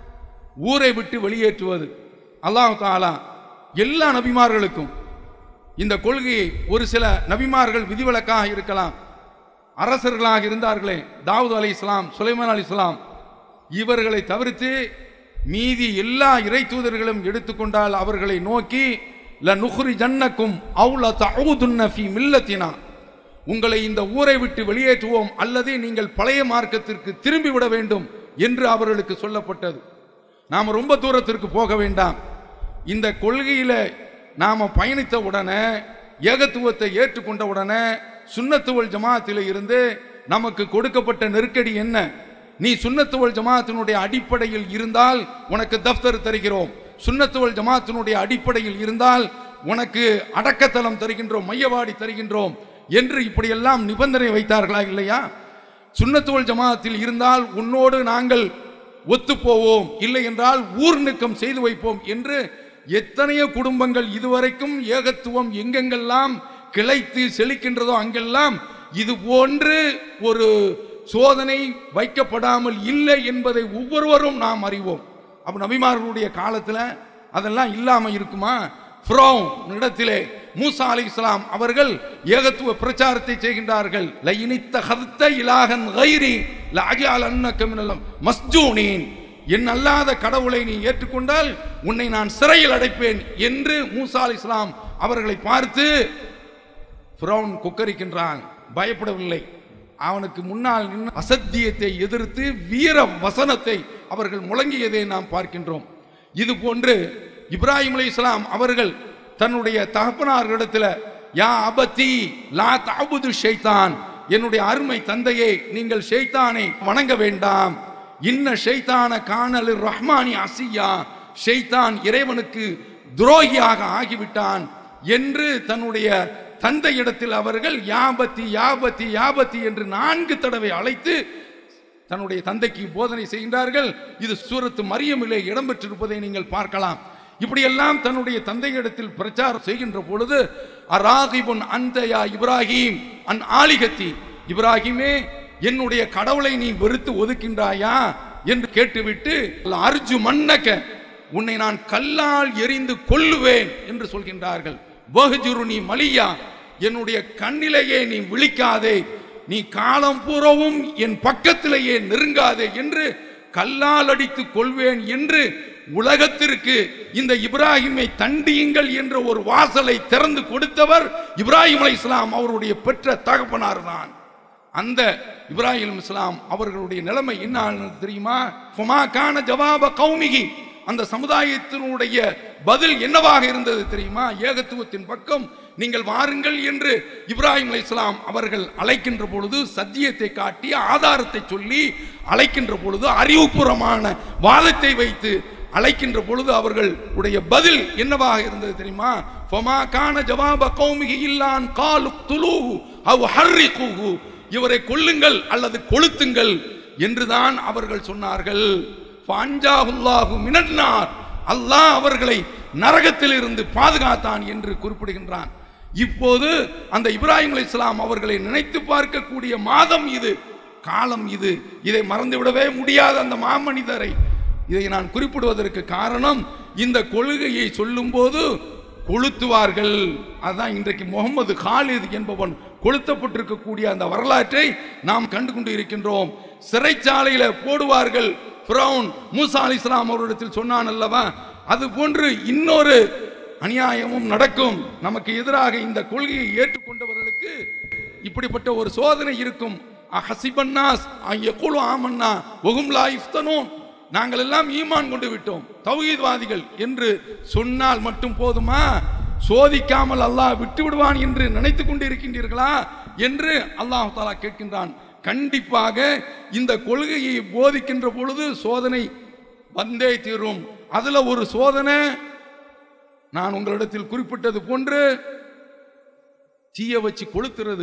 ஊரை விட்டு வெளியேற்றுவது அல்லாஹ் தாலா எல்லா நபிமார்களுக்கும் இந்த கொள்கையை ஒரு சில நபிமார்கள் விதிவிலக்காக இருக்கலாம் அரசர்களாக இருந்தார்களே தாவூத் அலி இஸ்லாம் சுலைமான் அலி இஸ்லாம் இவர்களை தவிர்த்து மீதி எல்லா இறை தூதர்களும் எடுத்துக்கொண்டால் அவர்களை நோக்கி ல நுஹ்ரி ஜன்னக்கும் அவுல தவுதுன்ன ஃபி மில்லத்தினா உங்களை இந்த ஊரை விட்டு வெளியேற்றுவோம் அல்லது நீங்கள் பழைய மார்க்கத்திற்கு திரும்பி விட வேண்டும் என்று அவர்களுக்கு சொல்லப்பட்டது நாம் ரொம்ப தூரத்திற்கு போக வேண்டாம் இந்த கொள்கையில நாம பயணித்த உடனே ஏகத்துவத்தை ஏற்றுக்கொண்ட உடனே சுன்னத்துவல் ஜமாத்தில் இருந்து நமக்கு கொடுக்கப்பட்ட நெருக்கடி என்ன நீ சுன்னத்துவல் ஜமாத்தினுடைய அடிப்படையில் இருந்தால் உனக்கு தஃப்தர் தருகிறோம் சுன்னத்துவல் ஜமாத்தினுடைய அடிப்படையில் இருந்தால் உனக்கு அடக்கத்தலம் தருகின்றோம் மையவாடி தருகின்றோம் என்று இப்படியெல்லாம் நிபந்தனை வைத்தார்களா இல்லையா சுன்னத்துவல் ஜமாத்தில் இருந்தால் உன்னோடு நாங்கள் ஒத்துப்போவோம் இல்லை என்றால் ஊர் நிக்கம் செய்து வைப்போம் என்று எத்தனையோ குடும்பங்கள் இதுவரைக்கும் ஏகத்துவம் எங்கெங்கெல்லாம் கிளைத்து செழிக்கின்றதோ அங்கெல்லாம் இது போன்று ஒரு சோதனை வைக்கப்படாமல் இல்லை என்பதை ஒவ்வொருவரும் நாம் அறிவோம் அப்ப நபிமார்களுடைய காலத்துல அதெல்லாம் இல்லாம இருக்குமா ஃப்ரோம் இடத்திலே மூசா அலி இஸ்லாம் அவர்கள் ஏகத்துவ பிரச்சாரத்தை செய்கின்றார்கள் லைனித்த ஹர்த்த இலாகன் கைரி லாஜால் அன்னக்க மினல் மஸ்ஜூனின் என் அல்லாத கடவுளை நீ ஏற்றுக்கொண்டால் உன்னை நான் சிறையில் அடைப்பேன் என்று மூசா அலி இஸ்லாம் அவர்களை பார்த்து ஃபிரௌன் கொக்கரிக்கின்றான் பயப்படவில்லை அவனுக்கு முன்னால் நின்று அசத்தியத்தை எதிர்த்து வீர வசனத்தை அவர்கள் முழங்கியதை நாம் பார்க்கின்றோம் இது போன்று இப்ராஹிம் அலை இஸ்லாம் அவர்கள் தன்னுடைய தகப்பனார்களிடத்துல யா அபத்தி லா தஅபுது ஷைத்தான் என்னுடைய அருமை தந்தையே நீங்கள் ஷைத்தானை வணங்க வேண்டாம் இன்ன ஷைத்தான காணலு ரஹ்மானி அசியா ஷைத்தான் இறைவனுக்கு துரோகியாக ஆகிவிட்டான் என்று தன்னுடைய தந்தையிடத்தில் அவர்கள் யாபத்தி யாபத்தி யாபத்தி என்று நான்கு தடவை அழைத்து தன்னுடைய தந்தைக்கு போதனை செய்கின்றார்கள் இது சூரத்து மரியமிலே இடம்பெற்றிருப்பதை நீங்கள் பார்க்கலாம் இப்படியெல்லாம் தன்னுடைய தந்தையிடத்தில் பிரச்சாரம் செய்கின்ற பொழுது அராகிபுன் அந்தயா இப்ராஹிம் அன் ஆலிகத்தி இப்ராஹிமே என்னுடைய கடவுளை நீ வெறுத்து ஒதுக்கின்றாயா என்று கேட்டுவிட்டு அர்ஜு மன்னக்க உன்னை நான் கல்லால் எரிந்து கொல்லுவேன் என்று சொல்கின்றார்கள் வஹ்ஜுருனி மலியா என்னுடைய கண்ணிலேயே நீ விழிக்காதே நீ காலம் பூரவும் என் பக்கத்திலேயே நெருங்காதே என்று கல்லால் அடித்து கொள்வேன் என்று உலகத்திற்கு இந்த இப்ராஹிமை தண்டியுங்கள் என்ற ஒரு வாசலை திறந்து கொடுத்தவர் இப்ராஹிம் அலை இஸ்லாம் அவருடைய பெற்ற தகப்பனார் தான் அந்த இப்ராஹிம் இஸ்லாம் அவர்களுடைய நிலைமை என்ன ஆனது தெரியுமா ஃபமா கான ஜவாப கௌமிகி அந்த சமுதாயத்தினுடைய பதில் என்னவாக இருந்தது தெரியுமா ஏகத்துவத்தின் பக்கம் நீங்கள் வாருங்கள் என்று இப்ராஹிம் அலைஹிஸ்ஸலாம் அவர்கள் அழைக்கின்ற பொழுது சத்தியத்தை காட்டி ஆதாரத்தை சொல்லி அழைக்கின்ற பொழுது அறிவுபூர்வமான வாதத்தை வைத்து அழைக்கின்ற பொழுது அவர்கள் உடைய பதில் என்னவாக இருந்தது தெரியுமா ஃபமா கான ஜவாப கௌமிகி இல்லான் காலு துலூஹு அவ் ஹர்ரிகுஹு இவரை கொல்லுங்கள் அல்லது கொளுத்துங்கள் என்றுதான் அவர்கள் சொன்னார்கள் பாஞ்சாஹுல்லாஹு மினன்னார் அல்லாஹ் அவர்களை நரகத்தில் இருந்து பாதுகாத்தான் என்று குறிப்பிடுகின்றான் இப்போது அந்த இப்ராஹிம் அலைஹிஸ்ஸலாம் அவர்களை நினைத்து பார்க்கக்கூடிய மாதம் இது காலம் இது இதை மறந்துவிடவே முடியாத அந்த மாமனிதரை இதை நான் குறிப்பிடுவதற்கு காரணம் இந்த கொள்கையை சொல்லும்போது கொளுத்துவார்கள் அதான் இன்றைக்கு முகமது காலித் என்பவன் கொளுத்தப்பட்டிருக்கக்கூடிய அந்த வரலாற்றை நாம் கண்டு கொண்டு இருக்கின்றோம் சிறைச்சாலையில போடுவார்கள் ஃபிரௌன் மூசா அலி இஸ்லாம் அவரிடத்தில் சொன்னான் அல்லவா அது போன்று இன்னொரு அநியாயமும் நடக்கும் நமக்கு எதிராக இந்த கொள்கையை ஏற்றுக்கொண்டவர்களுக்கு இப்படிப்பட்ட ஒரு சோதனை இருக்கும் அஹசிபன்னாஸ் ஐயகுலு ஆமன்னா ஒகும் லா இஃப்தனூன் நாங்கள் எல்லாம் ஈமான் கொண்டு விட்டோம் தௌஹீத்வாதிகள் என்று சொன்னால் மட்டும் போதுமா சோதிக்காமல் அல்லாஹ் விட்டு விடுவான் என்று நினைத்துக் கொண்டு இருக்கின்றீர்களா என்று அல்லாஹ் தாலா கேட்கின்றான் கண்டிப்பாக இந்த கொள்கையை போதிக்கின்ற பொழுது சோதனை வந்தே தீரும் அதுல ஒரு சோதனை நான் உங்களிடத்தில் குறிப்பிட்டது போன்று தீய வச்சு கொளுத்துறது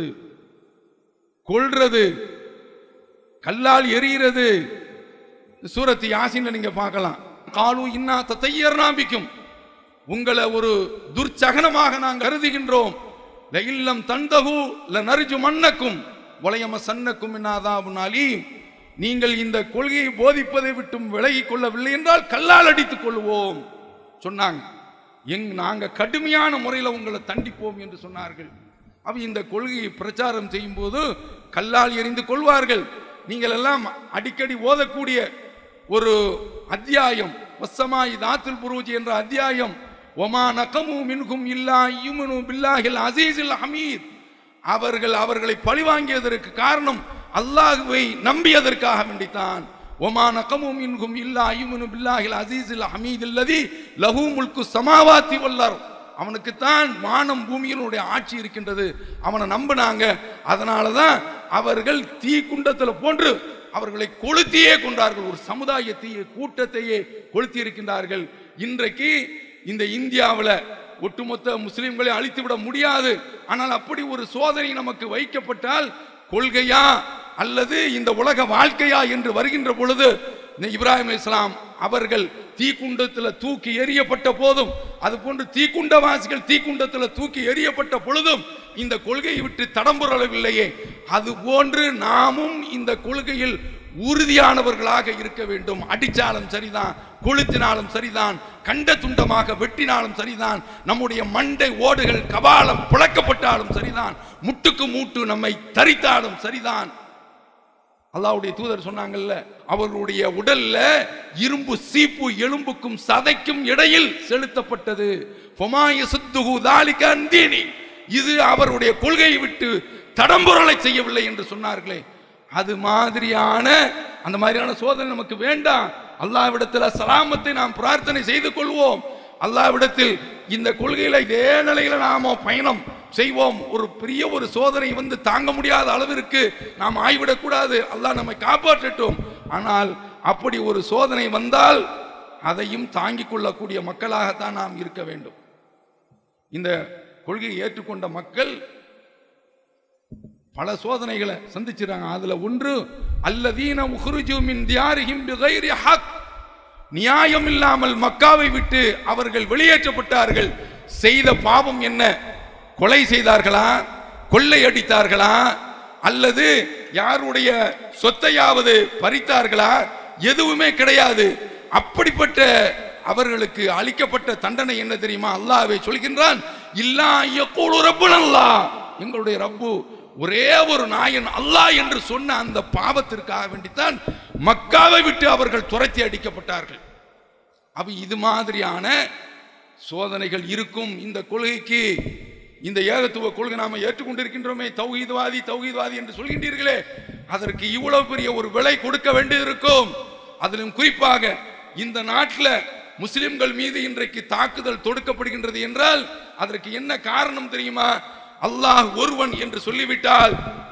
கொல்றது கல்லால் எரிகிறது சூரத்து யாசின்ல நீங்க பார்க்கலாம் காலு இன்னா தத்தையர் நாம்பிக்கும் உங்களை ஒரு துர்ச்சகனமாக நாங்கள் கருதுகின்றோம் ல இல்லம் தந்தகு ல நரிஜு மன்னக்கும் வளையம சன்னக்கும் இன்னாதாபுன் அலீம் நீங்கள் இந்த கொள்கையை போதிப்பதை விட்டும் விலகிக் கொள்ளவில்லை என்றால் கல்லால் அடித்துக் கொள்வோம் சொன்னாங்க எங் நாங்க கடுமையான முறையில் உங்களை தண்டிப்போம் என்று சொன்னார்கள் அவ இந்த கொள்கையை பிரச்சாரம் செய்யும் போது கல்லால் எறிந்து கொள்வார்கள் நீங்கள் எல்லாம் அடிக்கடி ஓதக்கூடிய ஒரு அத்தியாயம் வசமாய் தாத்துல் புரூஜ் என்ற அத்தியாயம் ஒமா நகமு மின்கும் இல்லா யுமனு பில்லாஹில் அசீஸில் ஹமீத் அவர்கள் அவர்களை பழிவாங்கியதற்கு காரணம் அல்லாஹுவை நம்பியதற்காக வேண்டித்தான் ஒமா நகமு மின்கும் இல்லா யுமனு பில்லாஹில் அசீஸில் ஹமீத் இல்லதி லஹு முல்கு சமாவாத்தி வல்லார் அவனுக்குத்தான் வானம் பூமியினுடைய ஆட்சி இருக்கின்றது அவனை நம்பினாங்க அதனால தான் அவர்கள் தீ குண்டத்துல போன்று அவர்களை கொளுத்தியே கொண்டார்கள் ஒரு சமுதாயத்தையே கூட்டத்தையே கொளுத்தி இருக்கின்றார்கள் இன்றைக்கு இந்த இந்தியாவில் ஒட்டுமொத்த முஸ்லிம்களை அழித்து விட முடியாது ஆனால் அப்படி ஒரு சோதனை நமக்கு வைக்கப்பட்டால் கொள்கையா அல்லது இந்த உலக வாழ்க்கையா என்று வருகின்ற பொழுது இந்த இப்ராஹிம் இஸ்லாம் அவர்கள் தீக்குண்டத்தில் தூக்கி எறியப்பட்ட போதும் அது போன்று தீக்குண்டவாசிகள் தீக்குண்டத்தில் தூக்கி எறியப்பட்ட பொழுதும் இந்த கொள்கையை விட்டு தடம்புரளவில்லையே அது போன்று நாமும் இந்த கொள்கையில் உறுதியானவர்களாக இருக்க வேண்டும் அடிச்சாலும் சரிதான் கொளுத்தினாலும் சரிதான் கண்ட துண்டமாக வெட்டினாலும் சரிதான் நம்முடைய மண்டை ஓடுகள் கபாலம் புழக்கப்பட்டாலும் சரிதான் முட்டுக்கு மூட்டு நம்மை தரித்தாலும் சரிதான் அல்லாஹ்வுடைய தூதர் சொன்னாங்கல்ல அவர்களுடைய உடல்ல இரும்பு சீப்பு எலும்புக்கும் சதைக்கும் இடையில் செலுத்தப்பட்டது ஃபொமாய சுத்துகு தாலிக அந்தீனி இது அவருடைய கொள்கையை விட்டு தடம்புரலை செய்யவில்லை என்று சொன்னார்களே அது மாதிரியான அந்த மாதிரியான சோதனை நமக்கு வேண்டாம் அல்லாவிடத்தில் சலாமத்தை நாம் பிரார்த்தனை செய்து கொள்வோம் அல்லாவிடத்தில் இந்த கொள்கையில இதே நிலையில நாம பயணம் செய்வோம் ஒரு பெரிய ஒரு சோதனை வந்து தாங்க முடியாத அளவிற்கு நாம் ஆய்விடக் கூடாது அல்லாஹ் நம்மை காப்பாற்றட்டும் ஆனால் அப்படி ஒரு சோதனை வந்தால் அதையும் தாங்கிக் கொள்ளக்கூடிய மக்களாகத்தான் நாம் இருக்க வேண்டும் இந்த கொள்கையை ஏற்றுக்கொண்ட மக்கள் பல சோதனைகளை சந்திச்சிருக்காங்க அதுல ஒன்று அல்லதீன உஹ்ருஜு மின் தியாரிஹிம் பிகைரி ஹக் நியாயம் இல்லாமல் மக்காவை விட்டு அவர்கள் வெளியேற்றப்பட்டார்கள் செய்த பாவம் என்ன கொலை செய்தார்களா கொள்ளை அடித்தார்களா அல்லது யாருடைய சொத்தையாவது பறித்தார்களா எதுவுமே கிடையாது அப்படிப்பட்ட அவர்களுக்கு அளிக்கப்பட்ட தண்டனை என்ன தெரியுமா அல்லாஹ்வே சொல்கின்றான் இல்லா யக்கூலு ரப்புன அல்லாஹ் எங்களுடைய ரப்பு ஒரே ஒரு நாயன் அல்லாஹ் என்று சொன்ன அந்த பாவத்திற்காக வேண்டித்தான் மக்காவை விட்டு அவர்கள் துரத்தி அடிக்கப்பட்டார்கள் அப்ப இது மாதிரியான சோதனைகள் இருக்கும் இந்த கொள்கைக்கு இந்த ஏகத்துவ கொள்கை நாம ஏற்றுக்கொண்டிருக்கின்றோமே தௌஹீத்வாதி தௌஹீத்வாதி என்று சொல்கின்றீர்களே அதற்கு இவ்வளவு பெரிய ஒரு விலை கொடுக்க வேண்டியிருக்கும் அதிலும் குறிப்பாக இந்த நாட்டில் முஸ்லிம்கள் மீது இன்றைக்கு தாக்குதல் தொடுக்கப்படுகின்றது என்றால் அதற்கு என்ன காரணம் தெரியுமா அல்லாஹ் ஒருவன் என்று சொல்லிவிட்டால்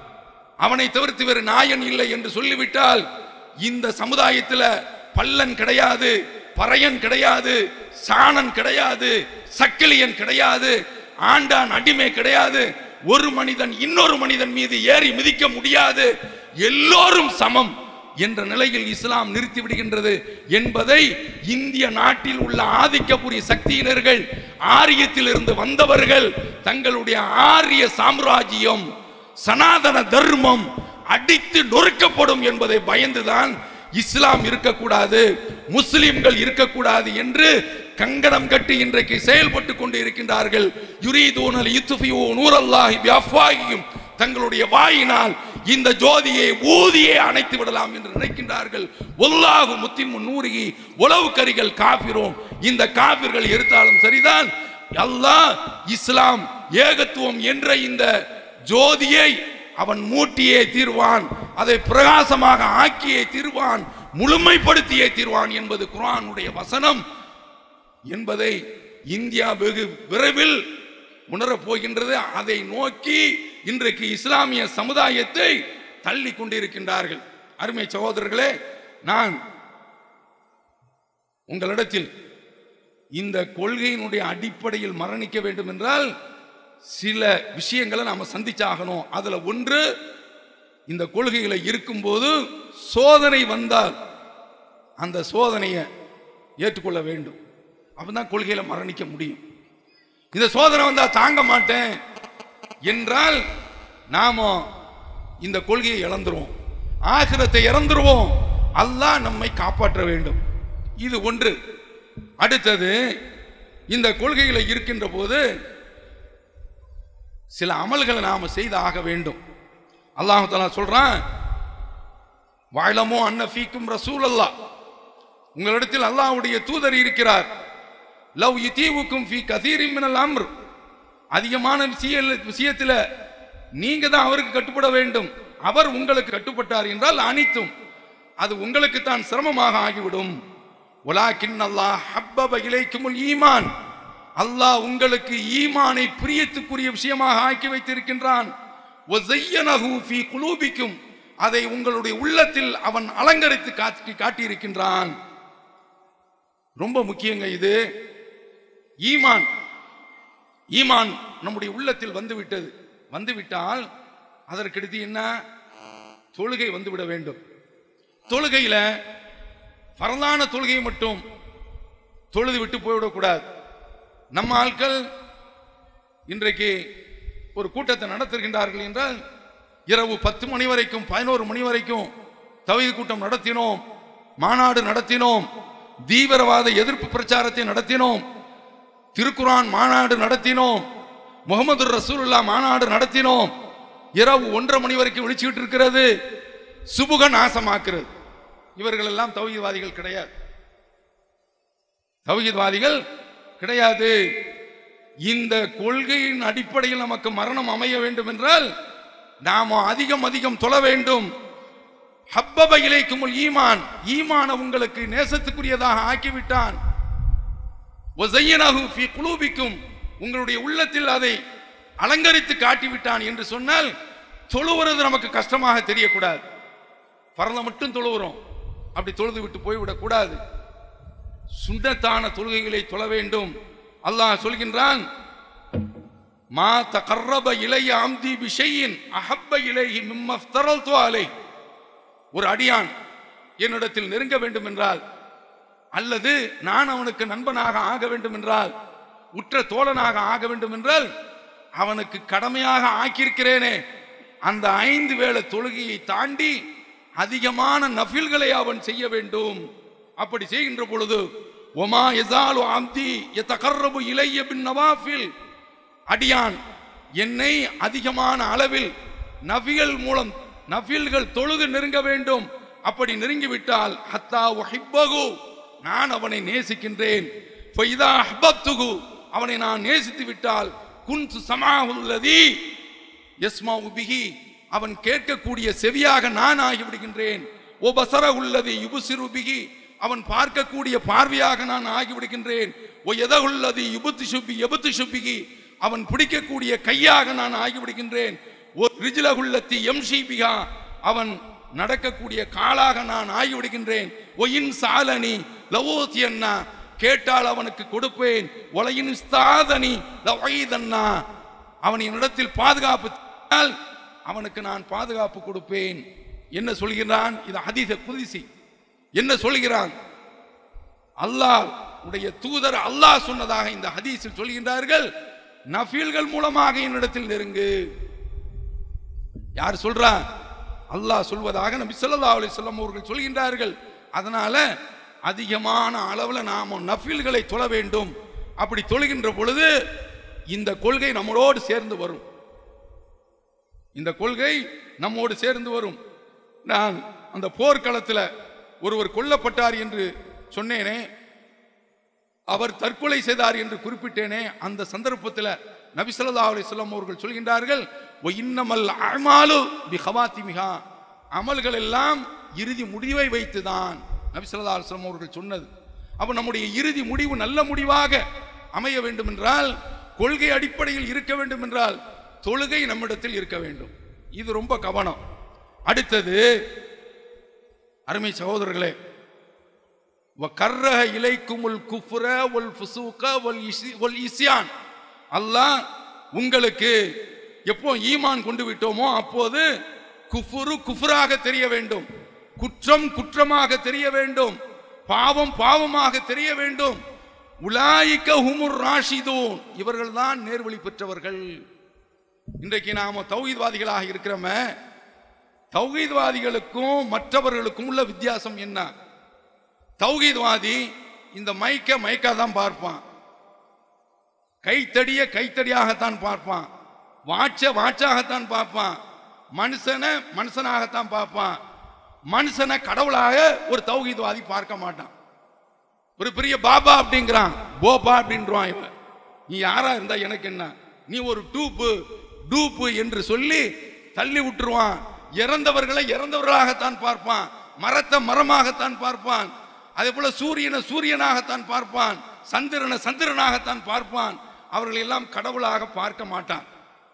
அவனை தவிர்த்து வேறு நாயன் இல்லை என்று சொல்லிவிட்டால் இந்த சமுதாயத்தில் பல்லன் கிடையாது பறையன் கிடையாது சாணன் கிடையாது சக்கிலியன் கிடையாது ஆண்டான் அடிமை கிடையாது ஒரு மனிதன் இன்னொரு மனிதன் மீது ஏறி மிதிக்க முடியாது எல்லோரும் சமம் என்ற நிலையில் இஸ்லாம் நிறுத்தி விடுகின்றது என்பதை இந்திய நாட்டில் உள்ள ஆதிக்கப்புரிய சக்தியினர்கள் ஆரியத்திலிருந்து வந்தவர்கள் தங்களுடைய ஆரிய சாம்ராஜ்யம் சனாதன தர்மம் அடித்து நொறுக்கப்படும் என்பதை பயந்துதான் இஸ்லாம் இருக்கக்கூடாது முஸ்லிம்கள் இருக்கக்கூடாது என்று கங்கணம் கட்டி இன்றைக்கு செயல்பட்டு கொண்டு இருக்கின்றார்கள் யுரீதூனல் யுத்ஃபியூ நூரல்லாஹி பிஅஃவாஹியும் தங்களுடைய வாயினால் இந்த ஜோதியை ஊதியே அணைத்து விடலாம் என்று நினைக்கின்றார்கள் ஒல்லாஹு முத்திமு நூறுகி உளவு கரிகள் காபிரோம் இந்த காபிர்கள் எடுத்தாலும் சரிதான் அல்லாஹ் இஸ்லாம் ஏகத்துவம் என்ற இந்த ஜோதியை அவன் மூட்டியே தீர்வான் அதை பிரகாசமாக ஆக்கியே தீர்வான் முழுமைப்படுத்தியே தீர்வான் என்பது குர்ஆனுடைய வசனம் என்பதை இந்தியா வெகு விரைவில் உணரப் போகின்றது அதை நோக்கி இன்றைக்கு இஸ்லாமிய சமுதாயத்தை தள்ளி கொண்டிருக்கின்றார்கள் அருமை சகோதரர்களே நான் உங்களிடத்தில் இந்த கொள்கையினுடைய அடிப்படையில் மரணிக்க வேண்டும் என்றால் சில விஷயங்களை நாம சந்திச்சாகணும் அதுல ஒன்று இந்த கொள்கைகளை இருக்கும்போது சோதனை வந்தால் அந்த சோதனையை ஏற்றுக்கொள்ள வேண்டும் அப்பதான் கொள்கையில மரணிக்க முடியும் இந்த சோதனை வந்தா தாங்க மாட்டேன் என்றால் நாம இந்த கொள்கையை இழந்துருவோம் ஆகிரத்தை இறந்துருவோம் அல்லாஹ் நம்மை காப்பாற்ற வேண்டும் இது ஒன்று அடுத்தது இந்த கொள்கைகளை இருக்கின்ற போது சில அமல்களை நாம செய்து ஆக வேண்டும் அல்லாஹ் தஆலா சொல்றான் வாழமோ அன்ன ஃபீக்கும் ரசூல் அல்லாஹ் உங்களிடத்தில் அல்லாஹ்வுடைய தூதர் இருக்கிறார் லவ் யுதீவுக்கும் ஃபீ கதீரின் மினல் அம்ர் அதிகமான விஷய விஷயத்துல நீங்க தான் அவருக்கு கட்டுப்பட வேண்டும் அவர் உங்களுக்கு கட்டுப்பட்டார் என்றால் அனைத்தும் அது உங்களுக்கு தான் சிரமமாக ஆகிவிடும் உலாக்கின் அல்லாஹ் ஹப்பப இலைக்குமுல் ஈமான் அல்லாஹ் உங்களுக்கு ஈமானை பிரியத்துக்குரிய விஷயமாக ஆக்கி வைத்திருக்கின்றான் வஸய்யனஹு ஃபீ குலூபிக்கும் அதை உங்களுடைய உள்ளத்தில் அவன் அலங்கரித்து காட்டி காட்டியிருக்கின்றான் ரொம்ப முக்கியங்க இது ஈமான் ஈமான் நம்முடைய உள்ளத்தில் வந்து விட்டது வந்து விட்டால் அதற்கடுத்து என்ன தொழுகை வந்துவிட வேண்டும் தொழுகையில பரலான தொழுகை மட்டும் தொழுது விட்டு போய்விடக்கூடாது நம்ம ஆட்கள் இன்றைக்கு ஒரு கூட்டத்தை நடத்துகின்றார்கள் என்றால் இரவு பத்து மணி வரைக்கும் பதினோரு மணி வரைக்கும் தவித கூட்டம் நடத்தினோம் மாநாடு நடத்தினோம் தீவிரவாத எதிர்ப்பு பிரச்சாரத்தை நடத்தினோம் திருக்குரான் மாநாடு நடத்தினோம் முகமது ரசூலுல்லா மாநாடு நடத்தினோம் இரவு ஒன்றரை மணி வரைக்கும் விழிச்சுக்கிட்டு இருக்கிறது சுபுக நாசமாக்குறது இவர்கள் எல்லாம் தௌஹீத்வாதிகள் கிடையாது தௌஹீத்வாதிகள் கிடையாது இந்த கொள்கையின் அடிப்படையில் நமக்கு மரணம் அமைய வேண்டும் என்றால் நாம அதிகம் அதிகம் தொழ வேண்டும் ஹப்பப இலைக்குமுல் ஈமான் ஈமான உங்களுக்கு நேசத்துக்குரியதாக ஆக்கிவிட்டான் வஸய்யனஹு ஃபீ குலூபிக்கும் உங்களுடைய உள்ளத்தில் அதை அலங்கரித்து காட்டிவிட்டான் என்று சொன்னால் தொழுவுறது நமக்கு கஷ்டமாக தெரியக்கூடாது பரல மட்டும் தொழுவுறோம் அப்படி தொழுது விட்டு போய்விடக் கூடாது சுண்ணத்தான தொழுகைகளை தொழ வேண்டும் அல்லாஹ் சொல்கின்றான் மா தகர்ரப இலைய அம்தி விஷயின் அஹப்ப இலைஹி மிம்மஃப்தரல்து அலை ஒரு அடியான் என்னிடத்தில் நெருங்க வேண்டும் என்றால் அல்லது நான் அவனுக்கு நண்பனாக ஆக வேண்டும் என்றால் உற்ற தோழனாக ஆக வேண்டும் என்றால் அவனுக்கு கடமையாக ஆக்கியிருக்கிறேனே அந்த ஐந்து வேளை தொழுகையை தாண்டி அதிகமான நஃபில்களை அவன் செய்ய வேண்டும் அப்படி செய்கின்ற பொழுது ஒமா எசாலு அம்தி எத்தகர்ரபு இலைய பின் நவாஃபில் அடியான் என்னை அதிகமான அளவில் நபிகள் மூலம் நபில்கள் தொழுது நெருங்க வேண்டும் அப்படி நெருங்கிவிட்டால் ஹத்தா உஹிப்பகு நான் அவனை நேசிக்கின்றேன் ஃபைதா அஹ்பப்துகு அவனை நான் நேசித்து விட்டால் குன்சு சமாஹுல்லதி யஸ்மா பிஹி அவன் கேட்கக்கூடிய செவியாக நான் ஆகிவிடுகின்றேன் ஓ பசர உள்ளது யுபுசிரு பிஹி அவன் பார்க்கக்கூடிய பார்வையாக நான் ஆகிவிடுகின்றேன் ஓ எதகுள்ளது யுபுத்து சுப்பி எபுத்து சுப்பிகி அவன் பிடிக்கக்கூடிய கையாக நான் ஆகிவிடுகின்றேன் ஓ ரிஜிலகுள்ளத்தி எம்ஷி பிகா அவன் நடக்கக்கூடிய காலாக நான் ஆகிவிடுகின்றேன் ஒயின் சாலனி லவோசியன்னா கேட்டால் அவனுக்கு கொடுப்பேன் ஒலையின் ஸ்தாதனி லவைதன்னா அவன் என்னிடத்தில் பாதுகாப்பு தேடினால் அவனுக்கு நான் பாதுகாப்பு கொடுப்பேன் என்ன சொல்கிறான் இது ஹதீஸ குதிசி என்ன சொல்கிறான் அல்லாஹ் உடைய தூதர் அல்லாஹ் சொன்னதாக இந்த ஹதீஸில் சொல்கின்றார்கள் நஃபீல்கள் மூலமாக என்னிடத்தில் நெருங்கு யார் சொல்றா அல்லாஹ் சொல்வதாக நபி ஸல்லல்லாஹு அலைஹி வஸல்லம் அவர்கள் சொல்கின்றார்கள் அதனால அதிகமான அளவுல நாம நஃபில்களை தொழ வேண்டும் அப்படி தொழுகின்ற பொழுது இந்த கொள்கை நம்மளோடு சேர்ந்து வரும் இந்த கொள்கை நம்மோடு சேர்ந்து வரும் நான் அந்த போர்க்களத்தில் ஒருவர் கொல்லப்பட்டார் என்று சொன்னேனே அவர் தற்கொலை செய்தார் என்று குறிப்பிட்டேனே அந்த சந்தர்ப்பத்தில் நபி ஸல்லல்லாஹு அலைஹி வஸல்லம் அவர்கள் சொல்கின்றார்கள் "வ இன்னமல் அமாலு பி ஹவாத்திமிஹா அமல்கள் எல்லாம் இறுதி முடிவை வைத்துதான் நபி ஸல்லல்லாஹு அலைஹி வஸல்லம் அவர்கள் சொன்னது அப்ப நம்முடைய இறுதி முடிவு நல்ல முடிவாக அமைய வேண்டும் என்றால் கொள்கை அடிப்படையில் இருக்க வேண்டும் என்றால் தொழுகை நம்மிடத்தில் இருக்க வேண்டும் இது ரொம்ப கவனம் அடுத்தது அருமை சகோதரர்களே வக்கர்ரஹ இலைக்குமுல் குஃப்ர வல் ஃபுசூக வல் இசி வல் இஸ்யான் அல்லாஹ் உங்களுக்கு எப்போ ஈமான் கொண்டு விட்டோமோ அப்போது குஃபுரு குஃபுராக தெரிய வேண்டும் குற்றம் குற்றமாக தெரிய வேண்டும் பாவம் பாவமாக தெரிய வேண்டும் உலாயிக்க ஹுமுர் ராஷிதூன் இவர்கள்தான் நேர்வழி பெற்றவர்கள் இன்றைக்கு நாம தௌஹீத்வாதிகளாக இருக்கிறோம தௌஹீத்வாதிகளுக்கும் மற்றவர்களுக்கும் உள்ள வித்தியாசம் என்ன தௌஹீத்வாதி இந்த மைக்க மைக்கா தான் பார்ப்பான் கைத்தடிய கைத்தடியாகத்தான் பார்ப்பான் வாட்ச வாட்சாகத்தான் பார்ப்பான் மனுஷனை மனுஷனாகத்தான் பார்ப்பான் மனுஷனை கடவுளாக ஒரு தௌஹீத்வாதி பார்க்க மாட்டான் ஒரு பெரிய பாபா அப்படிங்கிறான் போபா அப்படின்றான் இவன் நீ யாரா இருந்தா எனக்கு என்ன நீ ஒரு டூப்பு டூப்பு என்று சொல்லி தள்ளி விட்டுருவான் இறந்தவர்களை இறந்தவர்களாகத்தான் பார்ப்பான் மரத்தை மரமாகத்தான் பார்ப்பான் அதே போல சூரியனை சூரியனாகத்தான் பார்ப்பான் சந்திரனை சந்திரனாகத்தான் பார்ப்பான் அவர்கள் எல்லாம் கடவுளாக பார்க்க மாட்டான்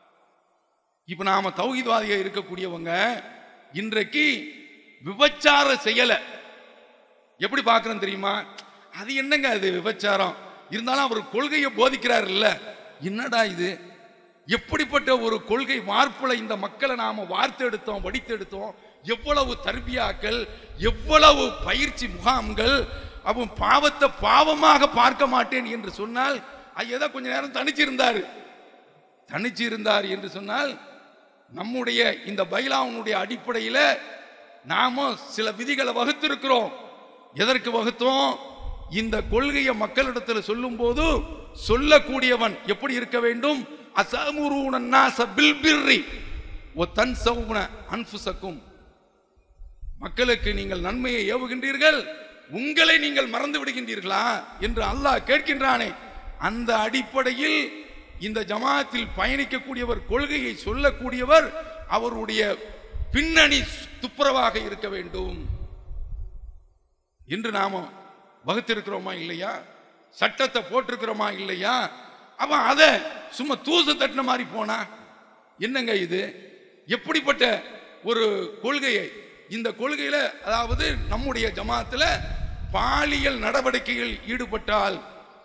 இப்ப நாம தௌஹீத்வாதியா இருக்கக்கூடியவங்க இன்றைக்கு விபச்சார செயலை எப்படி பார்க்கறோம் தெரியுமா அது என்னங்க அது விபச்சாரம் இருந்தாலும் அவர் கொள்கையை போதிக்கிறார் இல்ல என்னடா இது எப்படிப்பட்ட ஒரு கொள்கை வார்ப்புல இந்த மக்களை நாம வார்த்தெடுத்தோம் வடித்தெடுத்தோம் எவ்வளவு தர்பியாக்கள் எவ்வளவு பயிற்சி முகாம்கள் அவன் பாவத்தை பாவமாக பார்க்க மாட்டேன் என்று சொன்னால் ஐயதா கொஞ்ச நேரம் தனிச்சிருந்தாரு தனிச்சு இருந்தார் என்று சொன்னால் நம்முடைய இந்த பைலாவனுடைய அடிப்படையில நாம சில விதிகளை வகுத்திருக்கிறோம் எதற்கு வகுத்தோம் இந்த கொள்கையை மக்களிடத்தில் சொல்லும் போது சொல்லக்கூடியவன் எப்படி இருக்க வேண்டும் அசமுருன பில்பிர்ரி ஒ தன் சவுன அன்புசக்கும் மக்களுக்கு நீங்கள் நன்மையை ஏவுகின்றீர்கள் உங்களை நீங்கள் மறந்து விடுகின்றீர்களா என்று அல்லாஹ் கேட்கின்றானே அந்த அடிப்படையில் இந்த ஜமாத்தில் பயணிக்கக்கூடியவர் கொள்கையை சொல்லக்கூடியவர் அவருடைய பின்னணி துப்புரவாக இருக்க வேண்டும் என்று நாம வகுத்திருக்கிறோமா இல்லையா சட்டத்தை போட்டிருக்கிறோமா இல்லையா அவன் அதை சும்மா தூசு தட்டின மாதிரி போனா என்னங்க இது எப்படிப்பட்ட ஒரு கொள்கையை இந்த கொள்கையில அதாவது நம்முடைய ஜமாத்துல பாலியல் நடவடிக்கைகள் ஈடுபட்டால்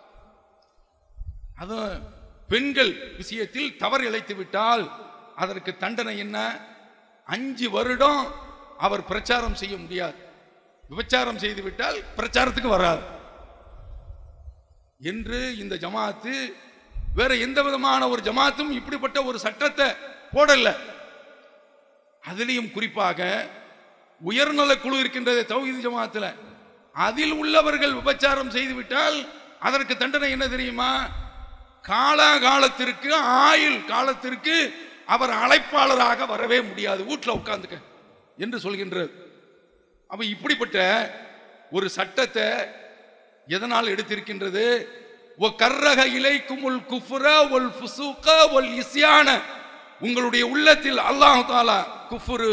அது பெண்கள் விஷயத்தில் தவறு இழைத்து விட்டால் அதற்கு தண்டனை என்ன அஞ்சு வருடம் அவர் பிரச்சாரம் செய்ய முடியாது விபச்சாரம் செய்து விட்டால் பிரச்சாரத்துக்கு வராது என்று இந்த ஜமாத்து வேற எந்த விதமான ஒரு ஜமாத்தும் இப்படிப்பட்ட ஒரு சட்டத்தை போடல அதிலையும் குறிப்பாக உயர்நல குழு இருக்கின்றது தௌஹீத் ஜமாத்துல அதில் உள்ளவர்கள் விபச்சாரம் செய்துவிட்டால் அதற்கு தண்டனை என்ன தெரியுமா காலாகாலத்திற்கு ஆயுள் காலத்திற்கு அவர் அழைப்பாளராக வரவே முடியாது வீட்டில் உட்கார்ந்துக்க என்று சொல்கின்றது அப்ப இப்படிப்பட்ட ஒரு சட்டத்தை எதனால் எடுத்திருக்கின்றது ஒ கர்ரக இலைக்குமுல் குஃப்ர ஒல் ஃபுசூக ஒல் இஸ்யான உங்களுடைய உள்ளத்தில் அல்லாஹ் தாலா குஃப்ரு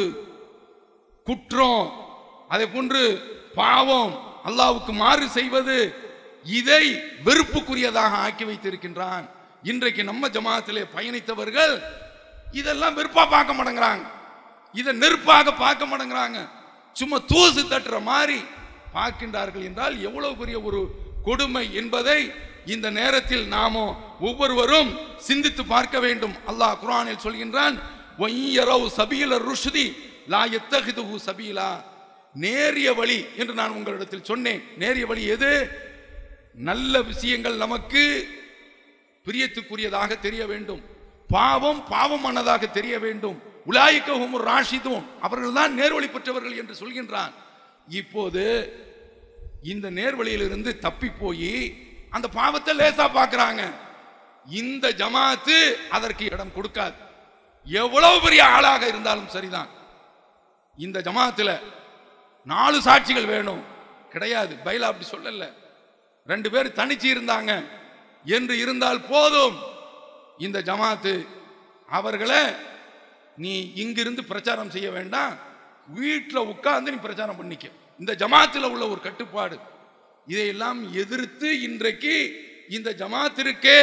குற்றம் அதே போன்று பாவம் அல்லாஹ்வுக்கு மாறு செய்வது இதை வெறுப்புக்குரியதாக ஆக்கி வைத்திருக்கின்றான் இன்றைக்கு நம்ம ஜமாத்திலே பயணித்தவர்கள் இதெல்லாம் வெறுப்பா பார்க்க மாட்டேங்கிறாங்க இதை நெருப்பாக பார்க்க மாட்டேங்கிறாங்க சும்மா தூசு தட்டுற மாதிரி பார்க்கின்றார்கள் என்றால் எவ்வளவு பெரிய ஒரு கொடுமை என்பதை இந்த நேரத்தில் நாமோ ஒவ்வொருவரும் சிந்தித்து பார்க்க வேண்டும் அல்லாஹ் குர்ஆனில் சொல்கின்றான் ஒய்யரவு சபீல ருஷ்தி லா எத்தகுதுஹு சபீலா நேரிய வழி என்று நான் உங்களிடத்தில் சொன்னேன் நேரிய வழி எது நல்ல விஷயங்கள் நமக்கு பிரியத்துக்குரியதாக தெரிய வேண்டும் பாவம் பாவமானதாக தெரிய வேண்டும் உலாய்க்கவும் ராஷிதும் அவர்கள் தான் நேர்வழி பெற்றவர்கள் என்று சொல்கின்றான் இப்போது இந்த நேர்வழியிலிருந்து தப்பி போய் அந்த பாவத்தை லேசா பார்க்கறாங்க இந்த ஜமாத்து அதற்கு இடம் கொடுக்காது எவ்வளவு பெரிய ஆளாக இருந்தாலும் சரிதான் இந்த ஜமாத்துல நாலு சாட்சிகள் வேணும் கிடையாது பைலா அப்படி சொல்லல ரெண்டு பேர் தனிச்சு இருந்தாங்க என்று இருந்தால் போதும் இந்த ஜமாத்து அவர்களை நீ இங்கிருந்து பிரச்சாரம் செய்ய வேண்டாம் வீட்டில் உட்கார்ந்து நீ பிரச்சாரம் பண்ணிக்க இந்த ஜமாத்தில் உள்ள ஒரு கட்டுப்பாடு இதையெல்லாம் எதிர்த்து இன்றைக்கு இந்த ஜமாத்திற்கே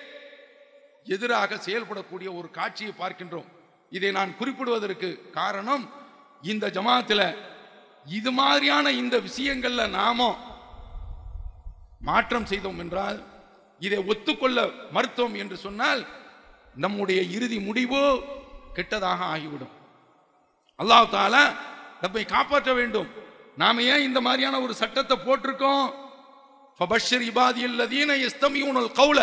எதிராக செயல்படக்கூடிய ஒரு காட்சியை பார்க்கின்றோம் இதை நான் குறிப்பிடுவதற்கு காரணம் இந்த ஜமாத்தில் இது மாதிரியான இந்த விஷயங்கள்ல நாமோ மாற்றம் செய்தோம் என்றால் இதை ஒத்துக்கொள்ள மறுத்தோம் என்று சொன்னால் நம்முடைய இறுதி முடிவு கெட்டதாக ஆகிவிடும் அல்லாஹ் தாலா நம்மை காப்பாற்ற வேண்டும் நாம ஏன் இந்த மாதிரியான ஒரு சட்டத்தை போட்டிருக்கோம் ஃபபஷ்ஷிர் இபாதியல்லதீன யஸ்தமியூனல் கௌல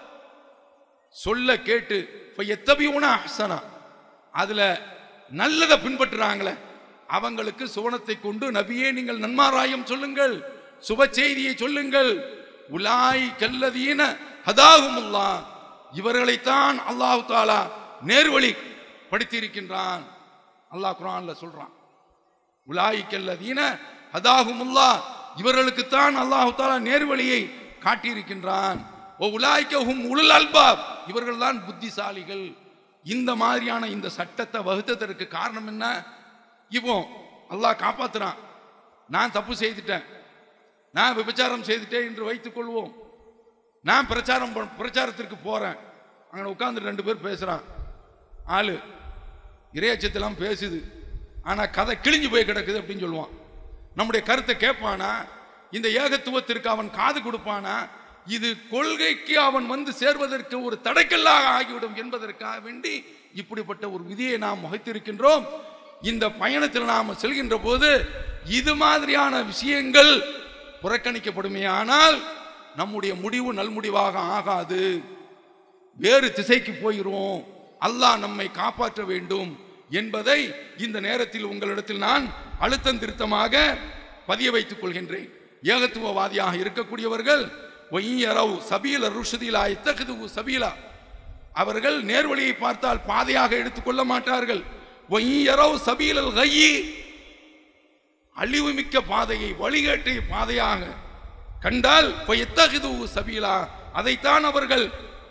சொல்ல கேட்டு ஃபயத்தபியூன அஹ்சனா அதுல நல்லதை பின்பற்றுறாங்களே அவங்களுக்கு சுவனத்தை கொண்டு நபியே நீங்கள் நன்மாராயம் சொல்லுங்கள் சுப செய்தியை சொல்லுங்கள் உலாய் கல்லதீன ஹதாகுமுல்லா இவர்களைத்தான் அல்லாஹ் தாலா நேர்வழி படுத்தியிருக்கின்றான் அல்லாஹ் குரான்ல சொல்றான் உலாய் கல்லதீன ஹதாகுமுல்லா இவர்களுக்குத்தான் அல்லாஹ் தாலா நேர்வழியை காட்டியிருக்கின்றான் ஓ உலாய்க்கஹும் உலுல் அல்பாப் இவர்கள் தான் புத்திசாலிகள் இந்த மாதிரியான இந்த சட்டத்தை வகுத்ததற்கு காரணம் என்ன இப்போ அல்லாஹ் காப்பாத்துறான் நான் தப்பு செய்துட்டேன் நான் விபச்சாரம் செய்துட்டேன் என்று வைத்துக் கொள்வோம் நான் பிரச்சாரம் பண்- பிரச்சாரத்திற்கு போறேன் அங்கே உட்கார்ந்து ரெண்டு பேர் பேசுறான் ஆளு இறையச்சத்தெல்லாம் பேசுது ஆனா கதை கிழிஞ்சு போய் கிடக்குது அப்படின்னு சொல்லுவான் நம்முடைய கருத்தை கேட்பானா இந்த ஏகத்துவத்திற்கு அவன் காது கொடுப்பானா இது கொள்கைக்கு அவன் வந்து சேர்வதற்கு ஒரு தடைக்கல்லாக ஆகிவிடும் என்பதற்காக வேண்டி இப்படிப்பட்ட ஒரு விதியை நாம் வகுத்திருக்கின்றோம் இந்த பயணத்தில் நாம் செல்கின்ற போது இது மாதிரியான விஷயங்கள் புறக்கணிக்கப்படுமே ஆனால் நம்முடைய முடிவு நல்முடிவாக ஆகாது வேறு திசைக்கு போயிரும் அல்லாஹ் நம்மை காப்பாற்ற வேண்டும் என்பதை இந்த நேரத்தில் உங்களிடத்தில் நான் அழுத்தம் திருத்தமாக பதிய வைத்துக் கொள்கின்றேன் ஏகத்துவவாதியாக இருக்கக்கூடியவர்கள் ஒய்யரவு சபீல ருஷதிலா இத்தகுது சபீலா அவர்கள் நேர்வழியை பார்த்தால் பாதையாக எடுத்துக்கொள்ள மாட்டார்கள் ஒய்யரவு சபீலல் கையி அழிவுமிக்க பாதையை வழிகேட்டிய பாதையாக கண்டால் எத்தகுது சபீலா அதைத்தான் அவர்கள்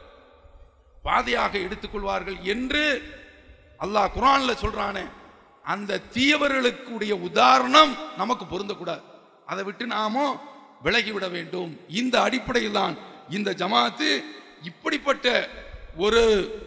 பாதையாக எடுத்துக்கொள்வார்கள் என்று அல்லாஹ் குரான்ல சொல்றானே அந்த தீயவர்களுக்குடைய உதாரணம் நமக்கு பொருந்தக்கூடாது அதை விட்டு நாமோ விலகிவிட வேண்டும் இந்த அடிப்படையில் தான் இந்த ஜமாத்து இப்படிப்பட்ட ஒரு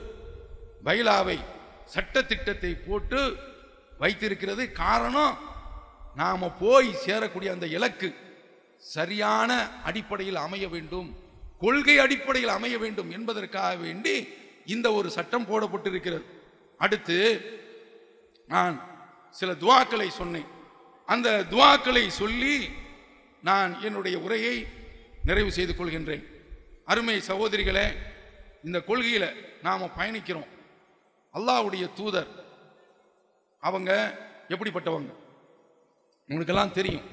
பைலாவை சட்ட திட்டத்தை போட்டு வைத்திருக்கிறது காரணம் நாம போய் சேரக்கூடிய அந்த இலக்கு சரியான அடிப்படையில் அமைய வேண்டும் கொள்கை அடிப்படையில் அமைய வேண்டும் என்பதற்காக வேண்டி இந்த ஒரு சட்டம் போடப்பட்டிருக்கிறது அடுத்து நான் சில துவாக்களை சொன்னேன் அந்த துவாக்களை சொல்லி நான் என்னுடைய உரையை நிறைவு செய்து கொள்கின்றேன் அருமை சகோதரிகளே இந்த கொள்கையில நாம பயணிக்கிறோம் அல்லாஹ்வுடைய தூதர் அவங்க எப்படிப்பட்டவங்க உங்களுக்கெல்லாம் தெரியும்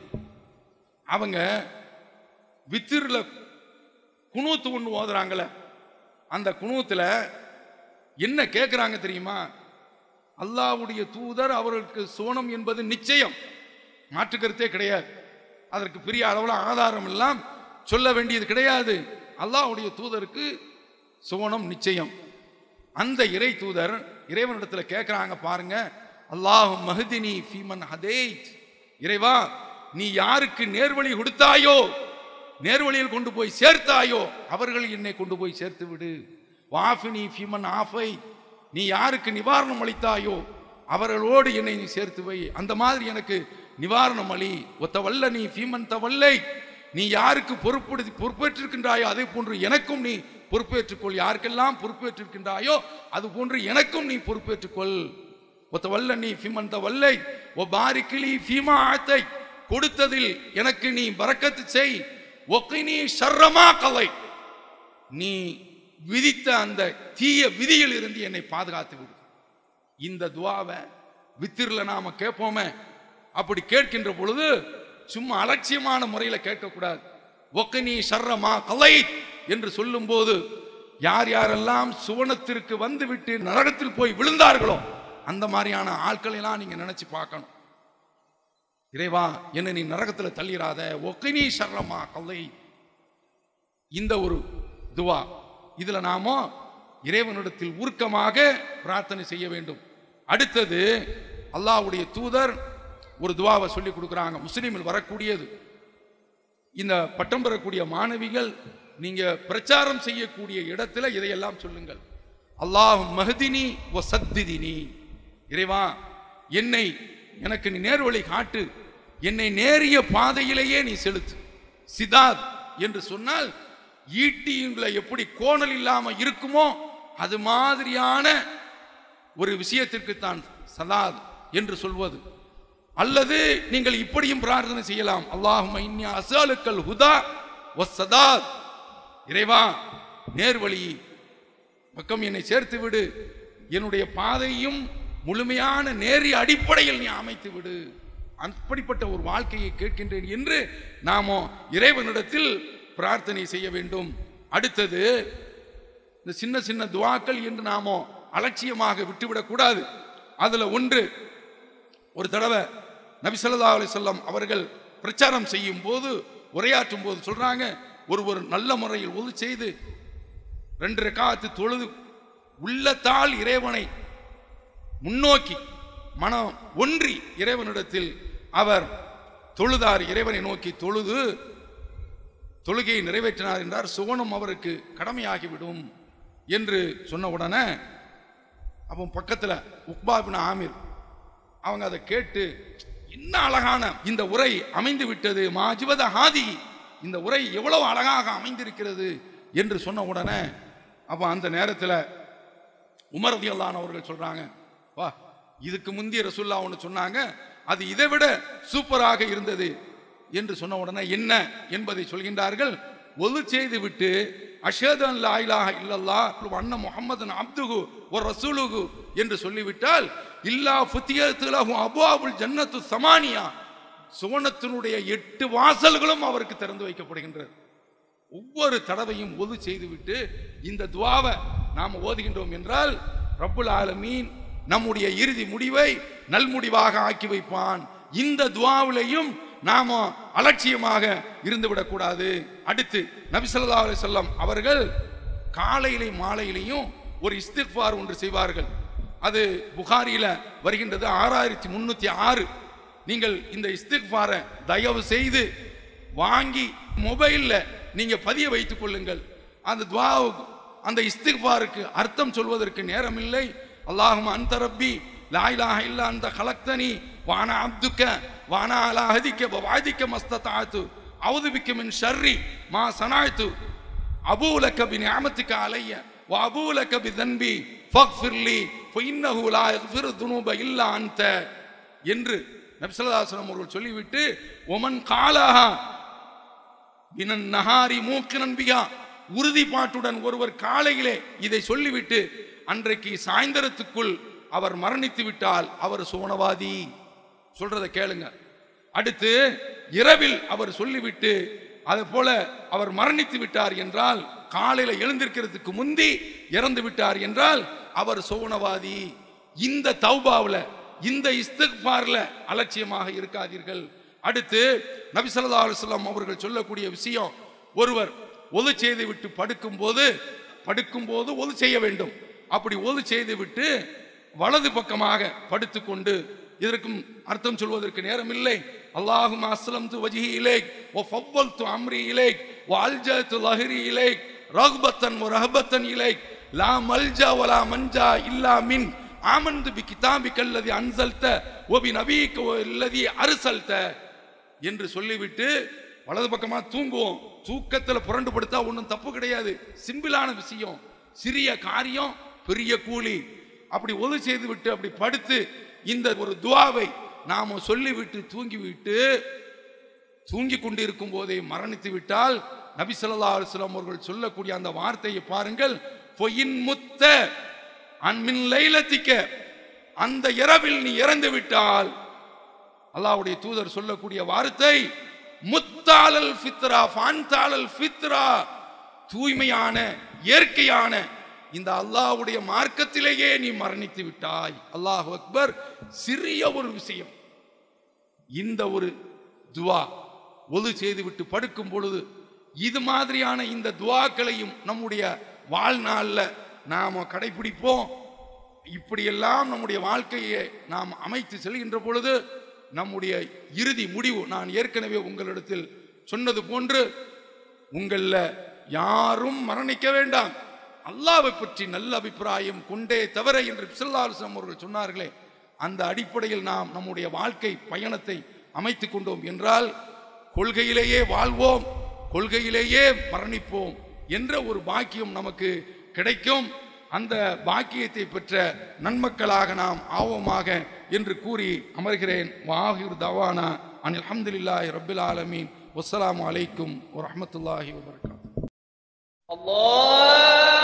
அவங்க வித்திரில் குணூத்து ஒன்று ஓதுறாங்களே அந்த குணூத்துல என்ன கேட்குறாங்க தெரியுமா அல்லாஹ்வுடைய தூதர் அவர்களுக்கு சோனம் என்பது நிச்சயம் மாற்று கருத்தே கிடையாது அதற்கு பெரிய அளவில் ஆதாரம் எல்லாம் சொல்ல வேண்டியது கிடையாது அல்லாஹ்வுடைய தூதருக்கு சோனம் நிச்சயம் அந்த இறை தூதர் இறைவனிடத்தில் கேட்குறாங்க பாருங்க அல்லாஹ் மஹதினி ஃபீமன் ஹதேத் இறைவா நீ யாருக்கு நேர்வழி கொடுத்தாயோ நேர்வழியில் கொண்டு போய் சேர்த்தாயோ அவர்கள் என்னை கொண்டு போய் சேர்த்து விடு வாஃபினி ஃபீமன் ஆஃபை நீ யாருக்கு நிவாரணம் அளித்தாயோ அவர்களோடு என்னை நீ சேர்த்து வை அந்த மாதிரி எனக்கு நிவாரணம் அளி ஒத்த வல்ல நீ ஃபீமன் தவல்லை நீ யாருக்கு பொறுப்பு பொறுப்பேற்றிருக்கின்றாயோ அதே போன்று எனக்கும் நீ பொறுப்பேற்றுக்கொள் யாருக்கெல்லாம் பொறுப்பேற்றிருக்கின்றாயோ அது போன்று எனக்கும் நீ பொறுப்பேற்றுக்கொள் ஒத்த வல்ல நீ ஃபீமன் தவல்லை ஓ பாரிக்கிளி ஃபீமா ஆத்தை கொடுத்ததில் எனக்கு நீ பறக்கத்து செய் ஒக்கினி சர்ரமா கலை நீ விதித்த அந்த தீய விதியில் இருந்து என்னை பாதுகாத்து விடு இந்த துவாவை வித்திரில் நாம கேட்போமே அப்படி கேட்கின்ற பொழுது சும்மா அலட்சியமான முறையில் கேட்கக்கூடாது ஒக்கனி சர்ரமா கலை என்று சொல்லும்போது யார் யாரெல்லாம் சுவனத்திற்கு வந்துவிட்டு நரகத்தில் போய் விழுந்தார்களோ அந்த மாதிரியான ஆட்களை எல்லாம் நீங்க நினைச்சு பார்க்கணும் இறைவா என்னை நீ நரகத்துல தள்ளிராத ஒக்கினி சர்ரமா கலை இந்த ஒரு துவா இதுல நாம இறைவனிடத்தில் உருக்கமாக பிரார்த்தனை செய்ய வேண்டும் அடுத்தது அல்லாஹ்வுடைய தூதர் ஒரு துவாவை சொல்லி கொடுக்குறாங்க முஸ்லீமில் வரக்கூடியது இந்த பட்டம் பெறக்கூடிய மாணவிகள் நீங்க பிரச்சாரம் செய்யக்கூடிய இடத்துல இதையெல்லாம் சொல்லுங்கள் அல்லாஹ் மஹதினி ஒ சத்திதினி இறைவா என்னை எனக்கு நீ நேர்வழி காட்டு என்னை நேரிய பாதையிலேயே நீ செலுத்து சிதாத் என்று சொன்னால் ஈட்டியுங்களை எப்படி கோணல் இல்லாம இருக்குமோ அது மாதிரியான ஒரு விஷயத்திற்கு தான் சதாத் என்று சொல்வது அல்லது நீங்கள் இப்படியும் பிரார்த்தனை செய்யலாம் அல்லாஹும் இன்னி அசாலுக்கல் ஹுதா வசதாத் இறைவா நேர்வழி பக்கம் என்னை சேர்த்து விடு என்னுடைய பாதையும் முழுமையான நேரிய அடிப்படையில் நீ அமைத்து விடு அப்படிப்பட்ட ஒரு வாழ்க்கையை கேட்கின்றேன் என்று நாமோ இறைவனிடத்தில் பிரார்த்தனை செய்ய வேண்டும் அடுத்தது இந்த சின்ன சின்ன துவாக்கள் என்று நாமோ அலட்சியமாக விட்டுவிடக் கூடாது அதுல ஒன்று ஒரு தடவை நபி ஸல்லல்லாஹு அலைஹி வஸல்லம் அவர்கள் பிரச்சாரம் செய்யும் போது உரையாற்றும் போது சொல்றாங்க ஒரு ஒரு நல்ல முறையில் ஒது செய்து ரெண்டு ரக்காத்து தொழுது உள்ளத்தால் இறைவனை முன்னோக்கி மனம் ஒன்றி இறைவனிடத்தில் அவர் தொழுதார் இறைவனை நோக்கி தொழுது தொழுகையை நிறைவேற்றினார் என்றார் சுவனம் அவருக்கு கடமையாகிவிடும் என்று சொன்ன உடனே அப்போ பக்கத்தில் உக்பா பின் ஆமீர் அவங்க அதை கேட்டு என்ன அழகான இந்த உரை அமைந்து விட்டது மாஜிவத ஹாதி இந்த உரை எவ்வளவு அழகாக அமைந்திருக்கிறது என்று சொன்ன உடனே அப்போ அந்த நேரத்தில் உமர் ரலியல்லாஹு அவர்கள் சொல்றாங்க வா இதுக்கு முந்தைய ரசூல்லா ஒன்று சொன்னாங்க அது இதை விட சூப்பராக இருந்தது என்று சொன்ன உடனே என்ன என்பதை சொல்கின்றார்கள் ஒது செய்து விட்டு அஷேது அல்லா இலாஹ இல்லல்லா அண்ண முஹம்மதன் அப்துகு ஒரு ரசூலுகு என்று சொல்லிவிட்டால் இல்லா ஃபுத்தியத்துலகும் அபுவாபுல் ஜன்னத்து சமானியா சுவனத்தினுடைய எட்டு வாசல்களும் அவருக்கு திறந்து வைக்கப்படுகின்றது ஒவ்வொரு தடவையும் ஒது செய்துவிட்டு இந்த துவாவை நாம் ஓதுகின்றோம் என்றால் ரப்புல் ஆலமீன் நம்முடைய இறுதி முடிவை நல்முடிவாக ஆக்கி வைப்பான் இந்த துவாவிலையும் நாம அலட்சியமாக இருந்து விடக்கூடாது அடுத்து நபி ஸல்லல்லாஹு அலைஹி வஸல்லம் அவர்கள் காலையிலே மாலையிலையும் ஒரு இஸ்திக்பார் ஒன்று செய்வார்கள் அது புகாரியில வருகின்றது ஆறாயிரத்தி முன்னூத்தி ஆறு நீங்கள் இந்த இஸ்திக்பாரை தயவு செய்து வாங்கி மொபைல்ல நீங்க பதிய வைத்துக் கொள்ளுங்கள் அந்த துவாவுக்கு அந்த இஸ்திக்பாருக்கு அர்த்தம் சொல்வதற்கு நேரம் இல்லை அல்லாஹும் அந்த ரப்பி லா இலாஹ இல்லா அந்த கலக்தனி வானா அப்துக்க வானா அலா ஹதிக்க வாதிக்க மஸ்ததாத்து அவுது பிக்க மின் ஷர்ரி மா சனாய்த்து அபூலக்க பி நிஅமத்திக அலைய வ அபூலக்க பி தன்பி ஃபக்ஃபிர்லி ஃபஇன்னஹு லா யக்ஃபிரு துனூப இல்லா அன்த என்று நபி ஸல்லல்லாஹு அலைஹி வஸல்லம் அவர்கள் சொல்லிவிட்டு ஒமன் காலஹா பினன் நஹாரி மூக்கினன் பியா உறுதிப்பாட்டுடன் ஒருவர் காலையிலே இதை சொல்லிவிட்டு அன்றைக்கு சாயந்தரத்துக்குள் அவர் மரணித்து விட்டால் அவர் சோனவாதி சொல்றதை கேளுங்க அடுத்து இரவில் அவர் சொல்லிவிட்டு அது போல அவர் மரணித்து விட்டார் என்றால் காலையில எழுந்திருக்கிறதுக்கு முந்தி இறந்து விட்டார் என்றால் அவர் சோனவாதி இந்த தௌபாவுல இந்த இஸ்திக்பார்ல அலட்சியமாக இருக்காதீர்கள் அடுத்து நபி ஸல்லல்லாஹு அலைஹி வஸல்லம் அவர்கள் சொல்லக்கூடிய விஷயம் ஒருவர் ஒது செய்து விட்டு படுக்கும்போது படுக்கும்போது ஒது செய்ய வேண்டும் அப்படி ஒது செய்து விட்டு வலது பக்கமாக படுத்துக்கொண்டு இதற்கும் அர்த்தம் சொல்வதற்கு நேரம் இல்லை அல்லாஹும் அஸ்லம் து வஜிஹி இலேக் ஓ ஃபவ்வல் து அம்ரி இலேக் ஓ அல்ஜா து லஹரி இலேக் ரஹ்பத்தன் ஓ ரஹபத்தன் இலேக் லா மல்ஜா வலா மஞ்சா இல்லா மின் ஆமந்து பி கிதாபிக் அல்லதி அன்சல்த ஓ பி நபீக் ஓ இல்லதி அருசல்த என்று சொல்லிவிட்டு வலது பக்கமா தூங்குவோம் தூக்கத்துல புரண்டு படுத்தா ஒன்றும் தப்பு கிடையாது சிம்பிளான விஷயம் சிறிய காரியம் பெரிய கூலி அப்படி ஒது செய்து விட்டு அப்படி படுத்து இந்த ஒரு துவாவை நாம சொல்லிவிட்டு தூங்கிவிட்டு தூங்கி கொண்டிருக்கும் போதே மரணித்து விட்டால் நபி ஸல்லல்லாஹு அலைஹி வஸல்லம் அவர்கள் சொல்லக்கூடிய அந்த வார்த்தையை பாருங்கள் பொயின் முத்த அன்மின் லைலத்திக்க அந்த இரவில் நீ இறந்து விட்டால் அல்லாஹ்வுடைய தூதர் சொல்லக்கூடிய வார்த்தை முத்தாலல் ஃபித்ரா ஃபான்தாலல் ஃபித்ரா தூய்மையான இயற்கையான இந்த அல்லாஹ்வுடைய மார்க்கத்திலேயே நீ மரணித்து விட்டாய் அல்லாஹ் அக்பர் சிறிய ஒரு விஷயம் இந்த ஒரு துவா ஒது செய்துவிட்டு படுக்கும் பொழுது இது மாதிரியான இந்த துவாக்களையும் நம்முடைய வாழ்நாள்ல நாம கடைபிடிப்போம் இப்படியெல்லாம் நம்முடைய வாழ்க்கையை நாம் அமைத்து செல்கின்ற பொழுது நம்முடைய இறுதி முடிவு நான் ஏற்கனவே உங்களிடத்தில் சொன்னது போன்று உங்கள யாரும் மரணிக்க வேண்டாம் அல்லாவை பற்றி நல்ல அபிப்பிராயம் கொண்டே தவிர என்று பிசல்லாசம் அவர்கள் சொன்னார்களே அந்த அடிப்படையில் நாம் நம்முடைய வாழ்க்கை பயணத்தை அமைத்துக் கொண்டோம் என்றால் கொள்கையிலேயே வாழ்வோம் கொள்கையிலேயே மரணிப்போம் என்ற ஒரு பாக்கியம் நமக்கு கிடைக்கும் அந்த பாக்கியத்தை பெற்ற நன்மக்களாக நாம் ஆவோமாக என்று கூறி அமர்கிறேன் வாஹிர் தவானா அனில் அஹமதுல்லாஹி ரபில் ஆலமீன் வஸ்ஸலாமு அலைக்கும் வரஹ்மத்துல்லாஹி வபரகாத்துஹு الله